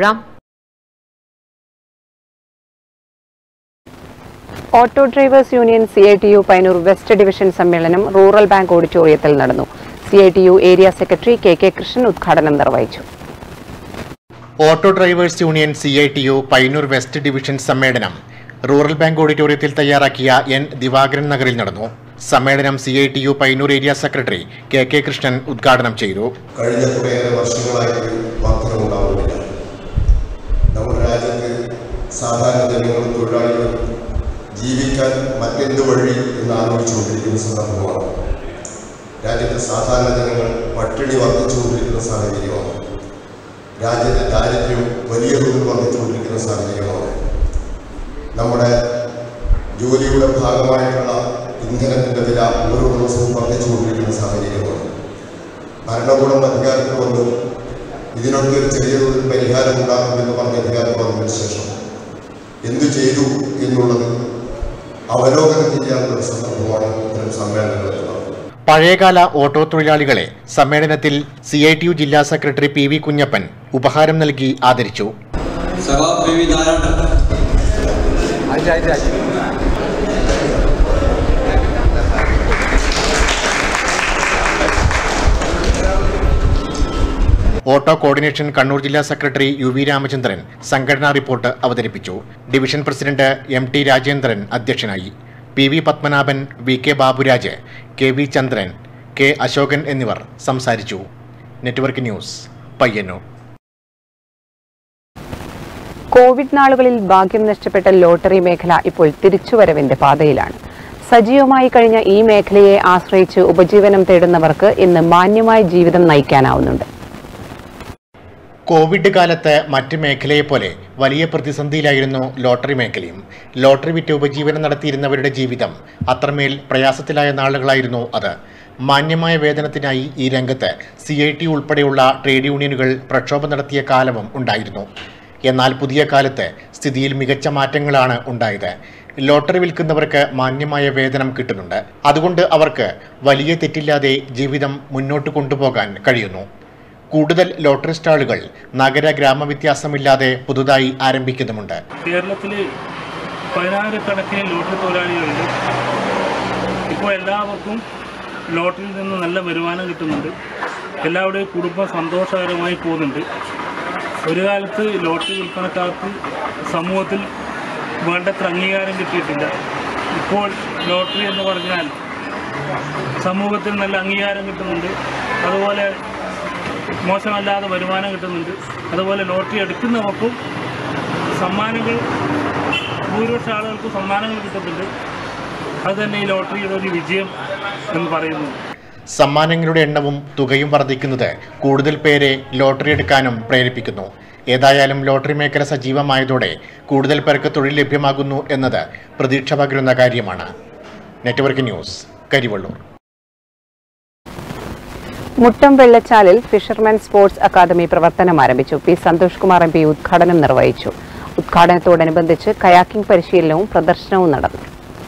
auto drivers union C I T U Painur west division സമ്മേളനം റൂറൽ ബാങ്ക് ഓഡിറ്റോറിയത്തിൽ നടന്നു C I T U area secretary K K Krishnan ഉദ്ഘാടനം നിർവഹിച്ചു auto drivers union C I T U Painur west division സമ്മേളനം റൂറൽ ബാങ്ക് ഓഡിറ്റോറിയത്തിൽ തയ്യാറാക്കിയ എൻ ദിവാകരൻ നഗറിൽ നടന്നു സമ്മേളനം C I T U Painur area secretary K K Krishnan ഉദ്ഘാടനം ചെയ്തു കഴിഞ്ഞ കുറേയേറെ വർഷങ്ങളായി വർധനമുണ്ടാവുന്നില്ല നമ്മുടെ രാജ്യത്ത് സാധാരണ ജനങ്ങളും തൊഴിലാളികളും ജീവിക്കാൻ മറ്റെന്ത് വഴി എന്ന് ആലോചിച്ചുകൊണ്ടിരിക്കുന്ന സന്ദർഭമാണ് രാജ്യത്തെ സാധാരണ ജനങ്ങൾ പട്ടിണി വർദ്ധിച്ചുകൊണ്ടിരിക്കുന്ന സാഹചര്യമാണ് രാജ്യത്തെ ദാരിദ്ര്യം വലിയ തോതിൽ വർദ്ധിച്ചുകൊണ്ടിരിക്കുന്ന സാഹചര്യമാണ് നമ്മുടെ ജോലിയുടെ ഭാഗമായിട്ടുള്ള ഇന്ധനത്തിൻ്റെ വില ഓരോ ദിവസവും വർദ്ധിച്ചുകൊണ്ടിരിക്കുന്ന സാഹചര്യമാണ് ഭരണകൂടം അധികാരത്തിൽ വന്നു ഇതിനൊക്കെ ഒരു ചെറിയ തോതിൽ പരിഹാരം ഉണ്ടാക്കുമെന്ന് പറഞ്ഞ അധികാരത്തിൽ വന്നതിന് ശേഷം എന്തു ചെയ്തു എന്നുള്ളത് അവലോകനം ചെയ്യാനുള്ള ഒരു സന്ദർഭമാണ് ഇത്തരം സമ്മേളനങ്ങളിൽ നടന്നത് പഴയകാല ഓട്ടോ തൊഴിലാളികളെ സമ്മേളനത്തിൽ സി ഐ ടി യു ജില്ലാ സെക്രട്ടറി പി വി കുഞ്ഞപ്പൻ ഉപഹാരം നൽകി ആദരിച്ചു സഭാ P V Narayanan auto coordination Kannur ജില്ലാ സെക്രട്ടറി യു വി രാമചന്ദ്രൻ സംഘടനാ റിപ്പോർട്ട് അവതരിപ്പിച്ചു division president M T Rajendran അധ്യക്ഷനായി P V Padmanabhan V K Baburaj K V Chandran K Ashokan എന്നിവർ സംസാരിച്ചു നെറ്റ്വർക്ക് ന്യൂസ് പയ്യന്നൂർ കോവിഡ് നാളുകളിൽ ഭാഗ്യം നഷ്ടപ്പെട്ട ലോട്ടറി മേഖല ഇപ്പോൾ തിരിച്ചുവരവിന്റെ പാതയിലാണ് സജീവമായി കഴിഞ്ഞ ഈ മേഖലയെ ആശ്രയിച്ച് ഉപജീവനം തേടുന്നവർക്ക് ഇന്ന് മാന്യമായ ജീവിതം നയിക്കാനാവുന്നുണ്ട് കോവിഡ് കാലത്ത് മറ്റ് മേഖലയെപ്പോലെ വലിയ പ്രതിസന്ധിയിലായിരുന്നു ലോട്ടറി മേഖലയും ലോട്ടറി വിറ്റ് ഉപജീവനം നടത്തിയിരുന്നവരുടെ ജീവിതം അത്രമേൽ പ്രയാസത്തിലായ നാളുകളായിരുന്നു അത് മാന്യമായ വേതനത്തിനായി ഈ രംഗത്ത് സി ഐ ടി ഉൾപ്പെടെയുള്ള ട്രേഡ് യൂണിയനുകൾ പ്രക്ഷോഭം നടത്തിയ കാലവും ഉണ്ടായിരുന്നു എന്നാൽ പുതിയ കാലത്ത് സ്ഥിതിയിൽ മികച്ച മാറ്റങ്ങളാണ് ഉണ്ടായത് ലോട്ടറി വിൽക്കുന്നവർക്ക് മാന്യമായ വേതനം കിട്ടുന്നുണ്ട് അതുകൊണ്ട് അവർക്ക് വലിയ തെറ്റില്ലാതെ ജീവിതം മുന്നോട്ട് കൊണ്ടുപോകാൻ കഴിയുന്നു കൂടുതൽ ലോട്ടറി സ്റ്റാളുകൾ നഗര ഗ്രാമ വ്യത്യാസമില്ലാതെ പുതുതായി ആരംഭിക്കുന്നുമുണ്ട് കേരളത്തിൽ പതിനായിരക്കണക്കിന് ലോട്ടറി തൊഴിലാളികളുണ്ട് ഇപ്പോൾ എല്ലാവർക്കും ലോട്ടറിയിൽ നിന്ന് നല്ല വരുമാനം കിട്ടുന്നുണ്ട് എല്ലാവരുടെയും കുടുംബം സന്തോഷകരമായി പോകുന്നുണ്ട് ഒരു കാലത്ത് ലോട്ടറി വിൽപ്പനക്കാർക്ക് സമൂഹത്തിൽ വേണ്ടത്ര അംഗീകാരം കിട്ടിയിട്ടില്ല ഇപ്പോൾ ലോട്ടറി എന്ന് പറഞ്ഞാൽ സമൂഹത്തിൽ നല്ല അംഗീകാരം കിട്ടുന്നുണ്ട് അതുപോലെ മോശമല്ലാതെ വരുമാനം കിട്ടുന്നുണ്ട് അതുപോലെ ലോട്ടറി എടുക്കുന്നവർക്കും സമ്മാനങ്ങൾ ഭൂരിപക്ഷ ആളുകൾക്ക് സമ്മാനങ്ങൾ കിട്ടുന്നുണ്ട് അത് തന്നെ ഈ ലോട്ടറിയുടെ ഒരു വിജയം എന്ന് പറയുന്നു സമ്മാനങ്ങളുടെ എണ്ണവും തുകയും വർദ്ധിക്കുന്നത് കൂടുതൽ പേരെ ലോട്ടറി എടുക്കാനും പ്രേരിപ്പിക്കുന്നു ഏതായാലും ലോട്ടറി മേഖല സജീവമായതോടെ കൂടുതൽ പേർക്ക് തൊഴിൽ ലഭ്യമാകുന്നു എന്നത് പ്രതീക്ഷ പകരുന്ന കാര്യമാണ് നെറ്റ്വർക്ക് ന്യൂസ് കരിവള്ളൂർ മുട്ടം വെള്ളച്ചാലിൽ ഫിഷർമാൻ സ്പോർട്സ് അക്കാദമി പ്രവർത്തനം ആരംഭിച്ചു P Santhosh Kumar M P ഉദ്ഘാടനം നിർവഹിച്ചു ഉദ്ഘാടനത്തോടനുബന്ധിച്ച് കയാക്കിംഗ് പരിശീലനവും പ്രദർശനവും നടന്നു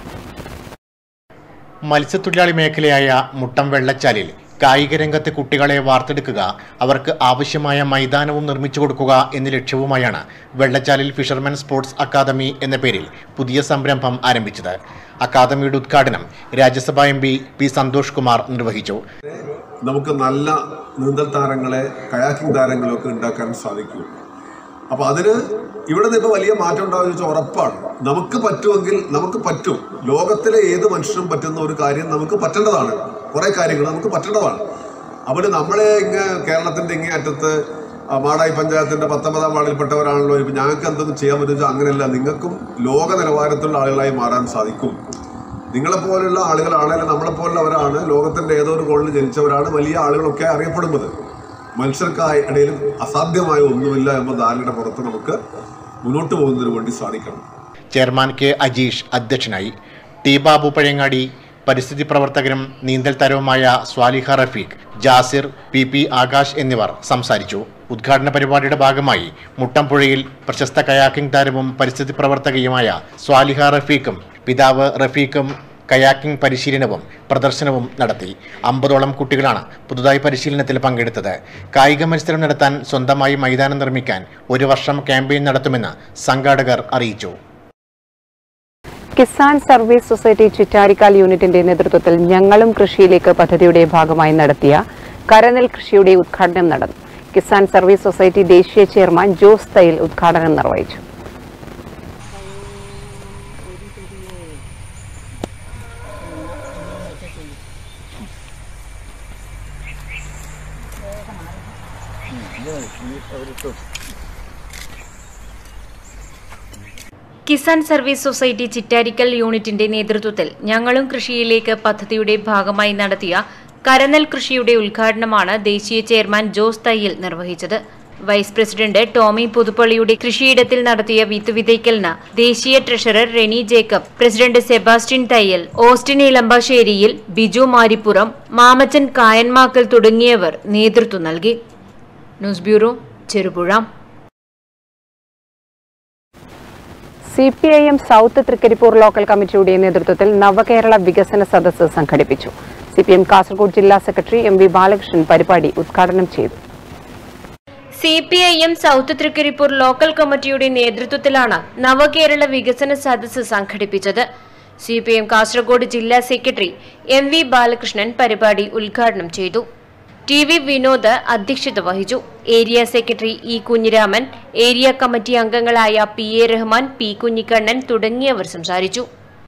മത്സ്യത്തൊഴിലാളി മേഖലയായ മുട്ടം വെള്ളച്ചാലിൽ കായിക രംഗത്തെ കുട്ടികളെ വാർത്തെടുക്കുക അവർക്ക് ആവശ്യമായ മൈതാനവും നിർമ്മിച്ചു കൊടുക്കുക എന്ന ലക്ഷ്യവുമായാണ് വെള്ളച്ചാലിൽ ഫിഷർമാൻ സ്പോർട്സ് അക്കാദമി എന്ന പേരിൽ പുതിയ സംരംഭം ആരംഭിച്ചത് അക്കാദമിയുടെ ഉദ്ഘാടനം Rajya Sabha M P P Santhosh Kumar നിർവഹിച്ചു നമുക്ക് നല്ല നീന്തൽ താരങ്ങളെ കയാക്കിംഗ് താരങ്ങളൊക്കെ ഉണ്ടാക്കാൻ സാധിക്കും അപ്പോൾ അതിന് ഇവിടെ നിന്ന് ഇപ്പോൾ വലിയ മാറ്റം ഉണ്ടാവുമെന്ന് വെച്ചാൽ ഉറപ്പാണ് നമുക്ക് പറ്റുമെങ്കിൽ നമുക്ക് പറ്റും ലോകത്തിലെ ഏത് മനുഷ്യനും പറ്റുന്ന ഒരു കാര്യം നമുക്ക് പറ്റേണ്ടതാണ് കുറേ കാര്യങ്ങൾ നമുക്ക് പറ്റേണ്ടതാണ് അപ്പോൾ നമ്മളെ ഇങ്ങ് കേരളത്തിൻ്റെ ഇങ്ങേ അറ്റത്ത് ആ, മാടായി പഞ്ചായത്തിൻ്റെ പത്തൊമ്പതാം വാർഡിൽപ്പെട്ടവരാണല്ലോ ഇപ്പം ഞങ്ങൾക്ക് എന്തെങ്കിലും ചെയ്യാൻ പറ്റുക അങ്ങനെയല്ല നിങ്ങൾക്കും ലോക നിലവാരത്തിലുള്ള ആളുകളായി മാറാൻ സാധിക്കും നിങ്ങളെപ്പോലുള്ള ആളുകളാണെങ്കിലും നമ്മളെപ്പോലുള്ളവരാണ് ലോകത്തിൻ്റെ ഏതോ ഒരു കോണിൽ ജനിച്ചവരാണ് വലിയ ആളുകളൊക്കെ അറിയപ്പെടുന്നത് മനുഷ്യർക്ക് ഇടയിലും അസാധ്യമായ ഒന്നുമില്ല എന്ന ധാരണയുടെ പുറത്ത് നമുക്ക് മുന്നോട്ട് പോകുന്നതിന് വേണ്ടി സാധിക്കണം ചെയർമാൻ കെ അജീഷ് അധ്യക്ഷനായി ടി ബാബു പഴയങ്ങാടി പരിസ്ഥിതി പ്രവർത്തകരും നീന്തൽ താരവുമായ സ്വാലിഹ റഫീഖ് ജാസിർ പി പി ആകാശ് എന്നിവർ സംസാരിച്ചു ഉദ്ഘാടന പരിപാടിയുടെ ഭാഗമായി മുട്ടംപുഴയിൽ പ്രശസ്ത കയാക്കിംഗ് താരവും പരിസ്ഥിതി പ്രവർത്തകയുമായ സ്വാലിഹ റഫീഖും പിതാവ് റഫീഖും കയാക്കിംഗ് പരിശീലനവും പ്രദർശനവും നടത്തി അമ്പതോളം കുട്ടികളാണ് പുതുതായി പരിശീലനത്തിൽ പങ്കെടുത്തത് കായിക മത്സരം നടത്താൻ സ്വന്തമായി മൈതാനം നിർമ്മിക്കാൻ ഒരു വർഷം ക്യാമ്പയിൻ നടത്തുമെന്ന് സംഘാടകർ അറിയിച്ചു കിസാൻ സർവീസ് സൊസൈറ്റി ചിറ്റാരിക്കാൽ യൂണിറ്റിന്റെ നേതൃത്വത്തിൽ ഞങ്ങളും കൃഷിയിലേക്ക് പദ്ധതിയുടെ ഭാഗമായി നടത്തിയ കരനെൽ കൃഷിയുടെ ഉദ്ഘാടനം നടന്നു കിസാൻ സർവീസ് സൊസൈറ്റി ദേശീയ ചെയർമാൻ ജോസ് തയ്യൽ ഉദ്ഘാടനം നിർവഹിച്ചു കിസാൻ സർവീസ് സൊസൈറ്റി ചിറ്റാരിക്കൽ യൂണിറ്റിന്റെ നേതൃത്വത്തിൽ ഞങ്ങളും കൃഷിയിലേക്ക് പദ്ധതിയുടെ ഭാഗമായി നടത്തിയ കരനെൽ കൃഷിയുടെ ഉദ്ഘാടനമാണ് ദേശീയ ചെയർമാൻ ജോസ് തയ്യൽ നിർവഹിച്ചത് വൈസ് പ്രസിഡന്റ് ടോമി പുതുപ്പള്ളിയുടെ കൃഷിയിടത്തിൽ നടത്തിയ വിത്ത് വിതയ്ക്കലിന് ദേശീയ ട്രഷറർ റെനി ജേക്കബ് പ്രസിഡന്റ് സെബാസ്റ്റ്യൻ തയ്യൽ ഓസ്റ്റിൻ ഇളമ്പാശ്ശേരിയിൽ ബിജു മാരിപ്പുറം മാമച്ചൻ കായന്മാക്കൽ തുടങ്ങിയവർ നേതൃത്വം നൽകി news bureau Cherupuzha C P I M south Thrikaripur local കമ്മിറ്റിയുടെ നേതൃത്വത്തിൽ നവകേരള വികസന സദസ്സ് സംഘടിപ്പിച്ചു സി പി എം കാസർഗോഡ് ജില്ലാ സെക്രട്ടറി എം വി ബാലകൃഷ്ണൻ പരിപാടി ഉദ്ഘാടനം ചെയ്തു C P I M south Thrikaripur local കമ്മിറ്റിയുടെ നേതൃത്വത്തിലാണ് നവകേരള വികസന സദസ്സ് സംഘടിപ്പിച്ചത് സി പി എം കാസർഗോഡ് ജില്ലാ സെക്രട്ടറി എം വി ബാലകൃഷ്ണൻ പരിപാടി ഉദ്ഘാടനം ചെയ്തു ടി വി വിനോദ് അധ്യക്ഷത വഹിച്ചു area secretary E Kunhiraman area committee അംഗങ്ങളായ P A Rahman P Kunhikannan തുടങ്ങിയവർ സംസാരിച്ചു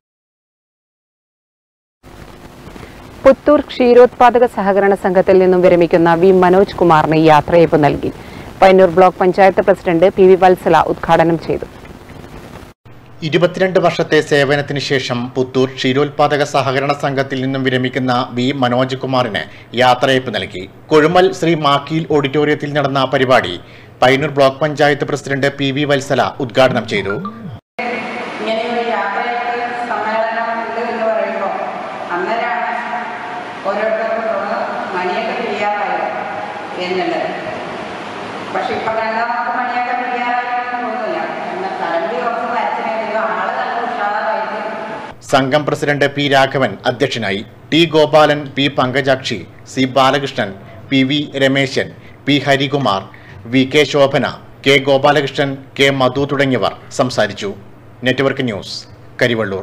പുത്തൂർ ക്ഷീരോത്പാദക സഹകരണ സംഘത്തിൽ നിന്നും വിരമിക്കുന്ന വി മനോജ് കുമാറിന് യാത്രയയപ്പ് നൽകി Payyanur block panchayat president P V Valsala ഉദ്ഘാടനം ചെയ്തു ഇരുപത്തിരണ്ട് വർഷത്തെ സേവനത്തിന് ശേഷം പുത്തൂർ ക്ഷീരോത്പാദക സഹകരണ സംഘത്തിൽ നിന്നും വിരമിക്കുന്ന വി മനോജ് കുമാറിന് യാത്രയയപ്പ് നൽകി കൊഴുമൽ ശ്രീ മാക്കീൽ ഓഡിറ്റോറിയത്തിൽ നടന്ന പരിപാടി Payyanur block panchayat president P V Valsala ഉദ്ഘാടനം ചെയ്തു ഇങ്ങനെയൊരു യാത്രയൊക്കെ സമ്മേളനം ഉണ്ട് എന്ന് പറയുമ്പോൾ അന്നേരമാണ് ഓരോരുത്തർക്കും തോന്നുന്നത് മണിയൊക്കെ പിരിയാറായോ എന്നുള്ളത് പക്ഷെ ഇപ്പം കണ്ടാൽ നമുക്ക് മണിയൊക്കെ പിരിയാറായെന്ന് തോന്നുന്നില്ല എന്നാൽ തലമുടി കുറച്ച് വരച്ചിനെങ്കിലും ആള് നല്ല ഉഷാറായിട്ട് സംഘം പ്രസിഡന്റ് പി രാഘവൻ അധ്യക്ഷനായി T Gopalan P Pankajakshi C Balakrishnan P V Rameshan P Harikumar V K Shobhana K Gopalakrishnan K Madhu തുടങ്ങിയവർ സംസാരിച്ചു network news Karivellur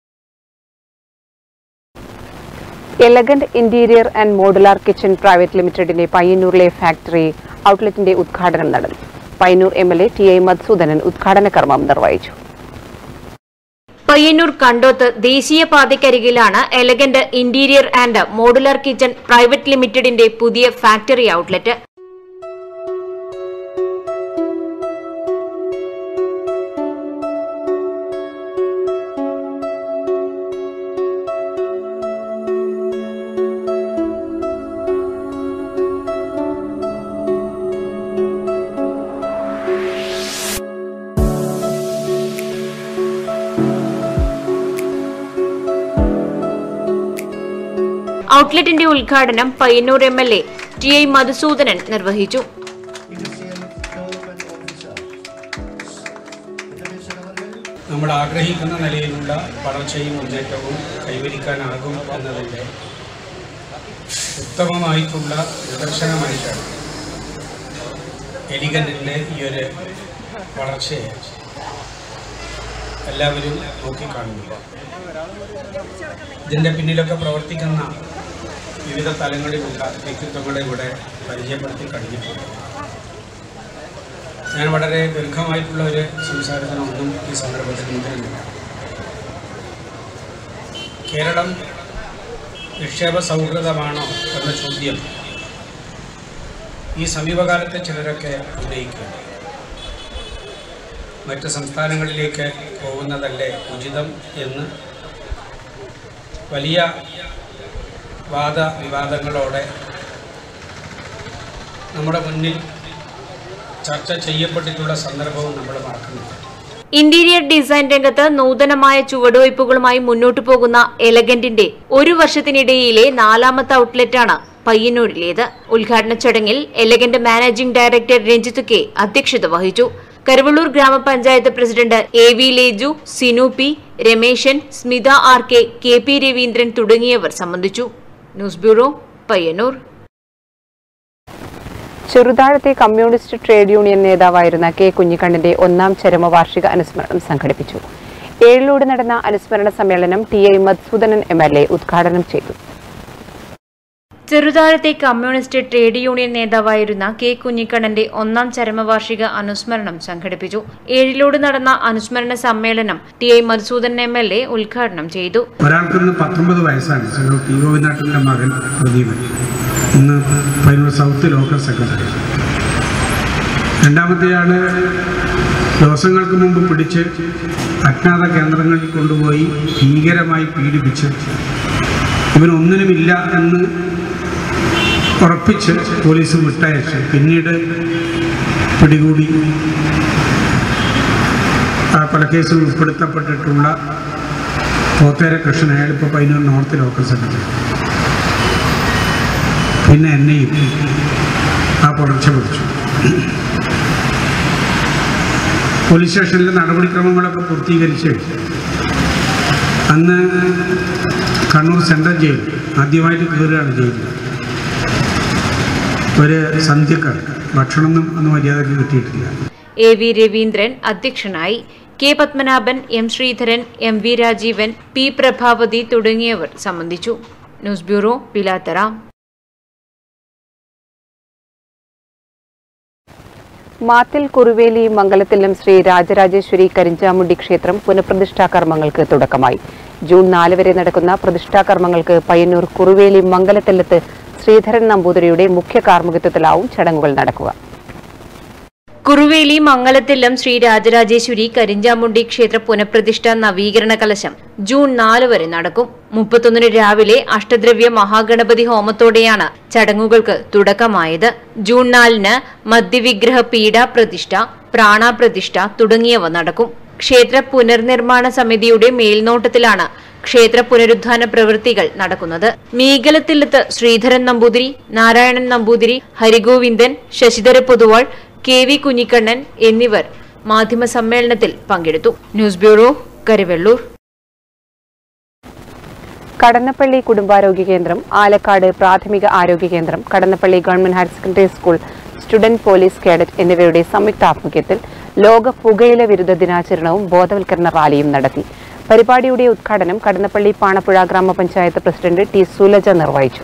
elegant interior and modular kitchen private ലിമിറ്റഡിന്റെ പയ്യന്നൂരിലെ ഫാക്ടറി ഔട്ട്ലെറ്റിന്റെ ഉദ്ഘാടനം നടന്നു Payyanur M L A T I Madhusoodanan ഉദ്ഘാടന കർമ്മം നിർവഹിച്ചു പയ്യന്നൂർ കണ്ടോത്ത് ദേശീയപാതയ്ക്കരികിലാണ് elegant interior and modular kitchen private ലിമിറ്റഡിന്റെ പുതിയ ഫാക്ടറി ഔട്ട്ലെറ്റ് ഔട്ട്ലെറ്റിന്റെ ഉദ്ഘാടനം Payyanur M L A T I Madhusoodanan നിർവഹിച്ചു നമ്മൾ ആഗ്രഹിക്കുന്ന നിലയിലുള്ള വളർച്ചയും മുന്നേറ്റവും കൈവരിക്കാനാകും എന്നതിൻ്റെ ഉത്തമമായിട്ടുള്ള നിദർശനമായിട്ടാണ് എലിഗന്റിൻ്റെ ഈ ഒരു വളർച്ചയെ എല്ലാവരും നോക്കിക്കാണുന്നില്ല ഇതിൻ്റെ പിന്നിലൊക്കെ പ്രവർത്തിക്കുന്ന വിവിധ തലങ്ങളിലുള്ള വ്യക്തിത്വങ്ങളെ ഇവിടെ പരിചയപ്പെടുത്തി കഴിഞ്ഞിട്ടുണ്ട് ഞാൻ വളരെ ദീർഘമായിട്ടുള്ള ഒരു സംസാരത്തിനൊന്നും ഈ സന്ദർഭത്തിൽ മുതിരുന്നില്ല കേരളം നിക്ഷേപ സൗഹൃദമാണോ എന്ന ചോദ്യം ഈ സമീപകാലത്തെ ചിലരൊക്കെ ഉന്നയിക്കുകയാണ് മറ്റ് സംസ്ഥാനങ്ങളിലേക്ക് പോകുന്നതല്ലേ ഉചിതം എന്ന് വലിയ വാദ വിവാദങ്ങളോടെ നമ്മുടെ മുന്നിൽ ചർച്ച ചെയ്യപ്പെട്ടിട്ടുള്ള സന്ദർഭവും നമ്മൾ മറക്കുന്നില്ല ഇന്റീരിയർ ഡിസൈൻ രംഗത്ത് നൂതനമായ ചുവടുവയ്പുകളുമായി മുന്നോട്ടു പോകുന്ന എലഗന്റിന്റെ ഒരു വർഷത്തിനിടയിലെ നാലാമത്തെ ഔട്ട്ലെറ്റാണ് പയ്യന്നൂരിലേത് ഉദ്ഘാടന ചടങ്ങിൽ elegant managing director Ranjith K അധ്യക്ഷത വഹിച്ചു കരുവള്ളൂർ ഗ്രാമപഞ്ചായത്ത് president A V Leju Sinu P Rameshan Smitha R K K P Raveendran തുടങ്ങിയവർ സംബന്ധിച്ചു ന്യൂസ് ബ്യൂറോ പയ്യന്നൂർ ചെറുതാഴത്തെ കമ്മ്യൂണിസ്റ്റ് ട്രേഡ് യൂണിയൻ നേതാവായിരുന്ന കെ കുഞ്ഞിക്കണ്ണിന്റെ ഒന്നാം ചരമവാർഷിക അനുസ്മരണം സംഘടിപ്പിച്ചു ഏഴിലൂടെ നടന്ന അനുസ്മരണ സമ്മേളനം T I Madhusoodanan M L A ഉദ്ഘാടനം ചെയ്തു ചെറുതാഴത്തെ കമ്മ്യൂണിസ്റ്റ് ട്രേഡ് യൂണിയൻ നേതാവായിരുന്ന കെ കുഞ്ഞിക്കണ്ണന്റെ ഒന്നാം ചരമവാർഷിക അനുസ്മരണം സംഘടിപ്പിച്ചു ഏഴിലോട് നടന്ന അനുസ്മരണ സമ്മേളനം T I Madhusudan M L A ഉദ്ഘാടനം ചെയ്തു ഒരാൾക്ക് ഇന്ന് പത്തൊമ്പത് വയസ്സാണ് ശ്രീ ടി ഗോവിന്ദാട്ടൻ്റെ മകൻ പ്രദീപൻ ഇന്ന് പയ്യന്നൂർ സൗത്ത് ലോക്കൽ സെക്രട്ടറി രണ്ടാമത്തെ ആള് ദിവസങ്ങൾക്ക് മുമ്പ് പിടിച്ച് അജ്ഞാത കേന്ദ്രങ്ങളിൽ കൊണ്ടുപോയി ഭീകരമായി പീഡിപ്പിച്ച് ഇവനൊന്നിനുമില്ല എന്ന് ഉറപ്പിച്ച് പോലീസ് വിട്ടയച്ച് പിന്നീട് പിടികൂടി ആ കൊലക്കേസിൽ ഉൾപ്പെടുത്തപ്പെട്ടിട്ടുള്ള പോത്തേര കൃഷ്ണൻ അയാൾ ഇപ്പോൾ പയ്യന്നൂർ നോർത്ത് ലോക്കൽ സെക്രട്ടറി പിന്നെ എന്നെയും ആ പുലർച്ചെ പിടിച്ചു പോലീസ് സ്റ്റേഷനിലെ നടപടിക്രമങ്ങളൊക്കെ പൂർത്തീകരിച്ച് അന്ന് കണ്ണൂർ സെൻട്രൽ ജയിൽ ആദ്യമായിട്ട് കയറുകയാണ് ജയിലിൽ ഒരു സന്ധ്യക്ക് ഭക്ഷണമൊന്നും അന്ന് മര്യാദയ്ക്ക് കിട്ടിയിട്ടില്ല എ വി രവീന്ദ്രൻ അധ്യക്ഷനായി K Padmanabhan M Sreedharan M V Rajeevan P Prabhavathi തുടങ്ങിയവർ സംബന്ധിച്ചു ന്യൂസ് ബ്യൂറോ പിലാത്തറ മാത്തിൽ കുറുവേലി മംഗലത്തിലും ശ്രീ രാജരാജേശ്വരി കരിഞ്ചാമുണ്ടി ക്ഷേത്രം പുനഃപ്രതിഷ്ഠാ കർമ്മങ്ങൾക്ക് തുടക്കമായി ജൂൺ നാല് വരെ നടക്കുന്ന പ്രതിഷ്ഠാ കർമ്മങ്ങൾക്ക് പയ്യന്നൂർ കുറുവേലി മംഗലത്തില്ലത്ത് ശ്രീധരൻ നമ്പൂതിരിയുടെ മുഖ്യ കാർമ്മികത്വത്തിലാവും ചടങ്ങുകൾ നടക്കുക കുറുവേലി മംഗലത്തില്ലം ശ്രീ രാജരാജേശ്വരി കരിഞ്ചാമുണ്ടി ക്ഷേത്ര പുനഃപ്രതിഷ്ഠ നവീകരണ കലശം ജൂൺ നാല് വരെ നടക്കും മുപ്പത്തൊന്നിന് രാവിലെ അഷ്ടദ്രവ്യ മഹാഗണപതി ഹോമത്തോടെയാണ് ചടങ്ങുകൾക്ക് തുടക്കമായത് ജൂൺ നാലിന് മദ്യവിഗ്രഹ പീഠ പ്രതിഷ്ഠ പ്രാണപ്രതിഷ്ഠ തുടങ്ങിയവ നടക്കും ക്ഷേത്ര പുനർനിർമ്മാണ സമിതിയുടെ മേൽനോട്ടത്തിലാണ് ക്ഷേത്ര പുനരുദ്ധാന പ്രവൃത്തികൾ നടക്കുന്നത് മീഗലത്തില്ലത്ത് ശ്രീധരൻ നമ്പൂതിരി നാരായണൻ നമ്പൂതിരി ഹരിഗോവിന്ദൻ ശശിധര പൊതുവാൾ കെ വി കുഞ്ഞിക്കണ്ണൻ എന്നിവർ മാധ്യമ സമ്മേളനത്തിൽ പങ്കെടുത്തു ന്യൂസ് ബ്യൂറോ കരുവെള്ളൂർ കടന്നപ്പള്ളി കുടുംബാരോഗ്യ കേന്ദ്രം ആലക്കാട് പ്രാഥമിക ആരോഗ്യ കേന്ദ്രം Kadannappally government higher secondary school student police cadet എന്നിവയുടെ സംയുക്താഭിമുഖ്യത്തിൽ ലോക പുകയില വിരുദ്ധ ദിനാചരണവും ബോധവൽക്കരണ റാലിയും നടത്തി പരിപാടിയുടെ ഉദ്ഘാടനം കടന്നപ്പള്ളി പാണപ്പുഴ ഗ്രാമപഞ്ചായത്ത് പ്രസിഡന്റ് ടി സുലജ നിർവഹിച്ചു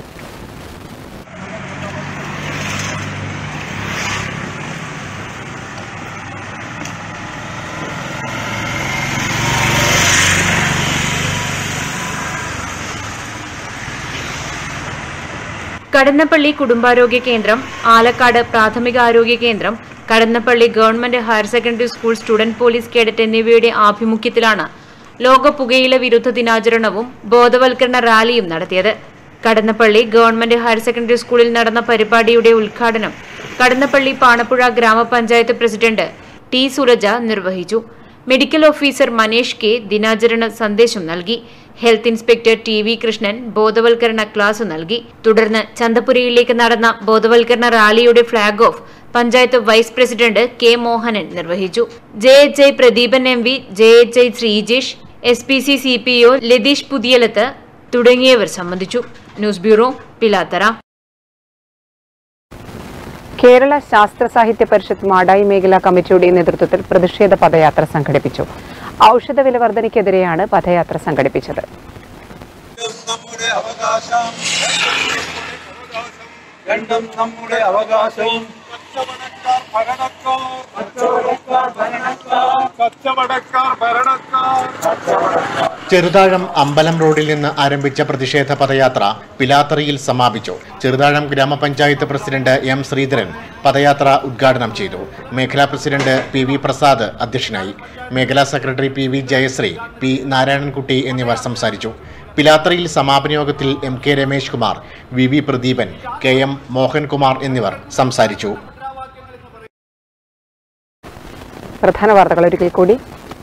കടന്നപ്പള്ളി കുടുംബാരോഗ്യ കേന്ദ്രം ആലക്കാട് പ്രാഥമിക ആരോഗ്യ കേന്ദ്രം Kadannappally government higher secondary school student police cadet എന്നിവയുടെ ആഭിമുഖ്യത്തിലാണ് ലോക പുകയില വിരുദ്ധ ദിനാചരണവും ബോധവൽക്കരണ റാലിയും നടത്തിയത് കടന്നപ്പള്ളി ഗവൺമെന്റ് ഹയർ സെക്കൻഡറി സ്കൂളിൽ നടന്ന പരിപാടിയുടെ ഉദ്ഘാടനം കടന്നപ്പള്ളി പാണപ്പുഴ ഗ്രാമപഞ്ചായത്ത് പ്രസിഡന്റ് ടി സുരജ നിർവഹിച്ചു മെഡിക്കൽ ഓഫീസർ മനേഷ് കെ ദിനാചരണ സന്ദേശം നൽകി health inspector T V Krishnan ബോധവൽക്കരണ ക്ലാസ് നൽകി തുടർന്ന് ചന്തപുരയിലേക്ക് നടന്ന ബോധവൽക്കരണ റാലിയുടെ flag off panchayat vice president K Mohanan നിർവഹിച്ചു J H I Pradeepan M V J H I Sreejesh S P C C P O Latheesh Puthiyalath തുടങ്ങിയവർ സംബന്ധിച്ചു ന്യൂസ് ബ്യൂറോ പിലാത്തറ കേരള ശാസ്ത്ര സാഹിത്യ പരിഷത്ത് മാടായി മേഖലാ കമ്മിറ്റിയുടെ നേതൃത്വത്തിൽ പ്രതിഷേധ പദയാത്ര സംഘടിപ്പിച്ചു ഔഷധ വില വർധനയ്ക്കെതിരെയാണ് പദയാത്ര സംഘടിപ്പിച്ചത് രണ്ടും നമ്മുടെ അവകാശവും കച്ചവടക്കാർ ഭരണക്കാർ ചെറുതാഴം അമ്പലം റോഡിൽ നിന്ന് ആരംഭിച്ച പ്രതിഷേധ പദയാത്ര പിലാത്തറയിൽ സമാപിച്ചു ചെറുതാഴം ഗ്രാമപഞ്ചായത്ത് പ്രസിഡന്റ് എം ശ്രീധരൻ പദയാത്ര ഉദ്ഘാടനം ചെയ്തു മേഖലാ പ്രസിഡന്റ് പി വി പ്രസാദ് അധ്യക്ഷനായി മേഖലാ secretary P V Jayasree P Narayanankutty എന്നിവർ സംസാരിച്ചു പിലാത്രയിൽ സമാപന യോഗത്തിൽ M K Ramesh Kumar V V Pradeepan K M Mohankumar എന്നിവർ സംസാരിച്ചു പ്രധാന വാർത്തകൾ ഒരിക്കൽ കൂടി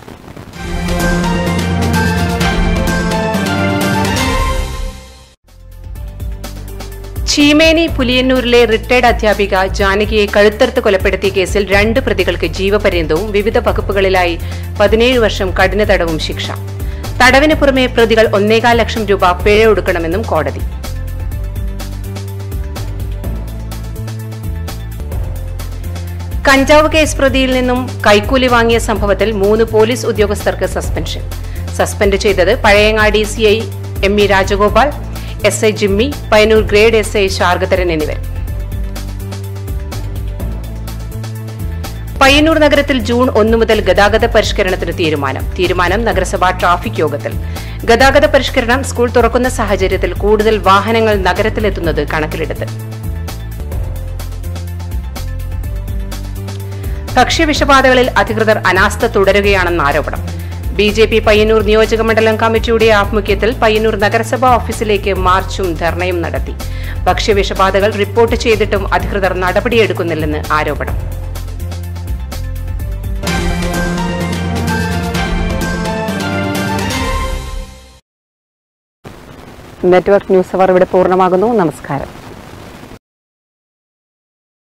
ചീമേനി പുലിയന്നൂരിലെ റിട്ടയർഡ് അധ്യാപിക ജാനകിയെ കഴുത്തറുത്ത് കൊലപ്പെടുത്തിയ കേസിൽ രണ്ട് പ്രതികൾക്ക് ജീവപര്യന്തവും വിവിധ വകുപ്പുകളിലായി പതിനേഴ് വർഷം കഠിന തടവും ശിക്ഷ തടവിന് പുറമെ പ്രതികൾ ഒന്നേകാൽ ലക്ഷം രൂപ പിഴ ഒടുക്കണമെന്നും കോടതി കഞ്ചാവ് കേസ് പ്രതിയിൽ നിന്നും കൈക്കൂലി വാങ്ങിയ സംഭവത്തിൽ മൂന്ന് പോലീസ് ഉദ്യോഗസ്ഥർക്ക് സസ്പെൻഷൻ സസ്പെൻഡ് ചെയ്തത് Pazhayangadi C I M E Rajagopal S I Jimmy Payyanur grade S I ശാർഗതരൻ എന്നിവർ പയ്യന്നൂർ നഗരത്തിൽ ജൂൺ ഒന്ന് മുതൽ ഗതാഗത പരിഷ്കരണത്തിന് തീരുമാനം തീരുമാനം നഗരസഭാ ട്രാഫിക് യോഗത്തിൽ ഗതാഗത പരിഷ്കരണം സ്കൂൾ തുറക്കുന്ന സാഹചര്യത്തിൽ കൂടുതൽ വാഹനങ്ങൾ നഗരത്തിലെത്തുന്നത് കണക്കിലെടുത്ത് ഭക്ഷ്യവിഷബാധകളിൽ അധികൃതർ അനാസ്ഥ തുടരുകയാണെന്ന് ആരോപണം ബി ജെ പി പയ്യന്നൂർ നിയോജക മണ്ഡലം കമ്മിറ്റിയുടെ ആഭിമുഖ്യത്തിൽ പയ്യന്നൂർ നഗരസഭാ ഓഫീസിലേക്ക് മാർച്ചും ധർണയും നടത്തി ഭക്ഷ്യവിഷബാധകൾ റിപ്പോർട്ട് ചെയ്തിട്ടും അധികൃതർ നടപടിയെടുക്കുന്നില്ലെന്ന് ആരോപണം നെറ്റ്വർക്ക് ന്യൂസ് അവർ ഇവിടെ പൂർണ്ണമാകുന്നു നമസ്കാരം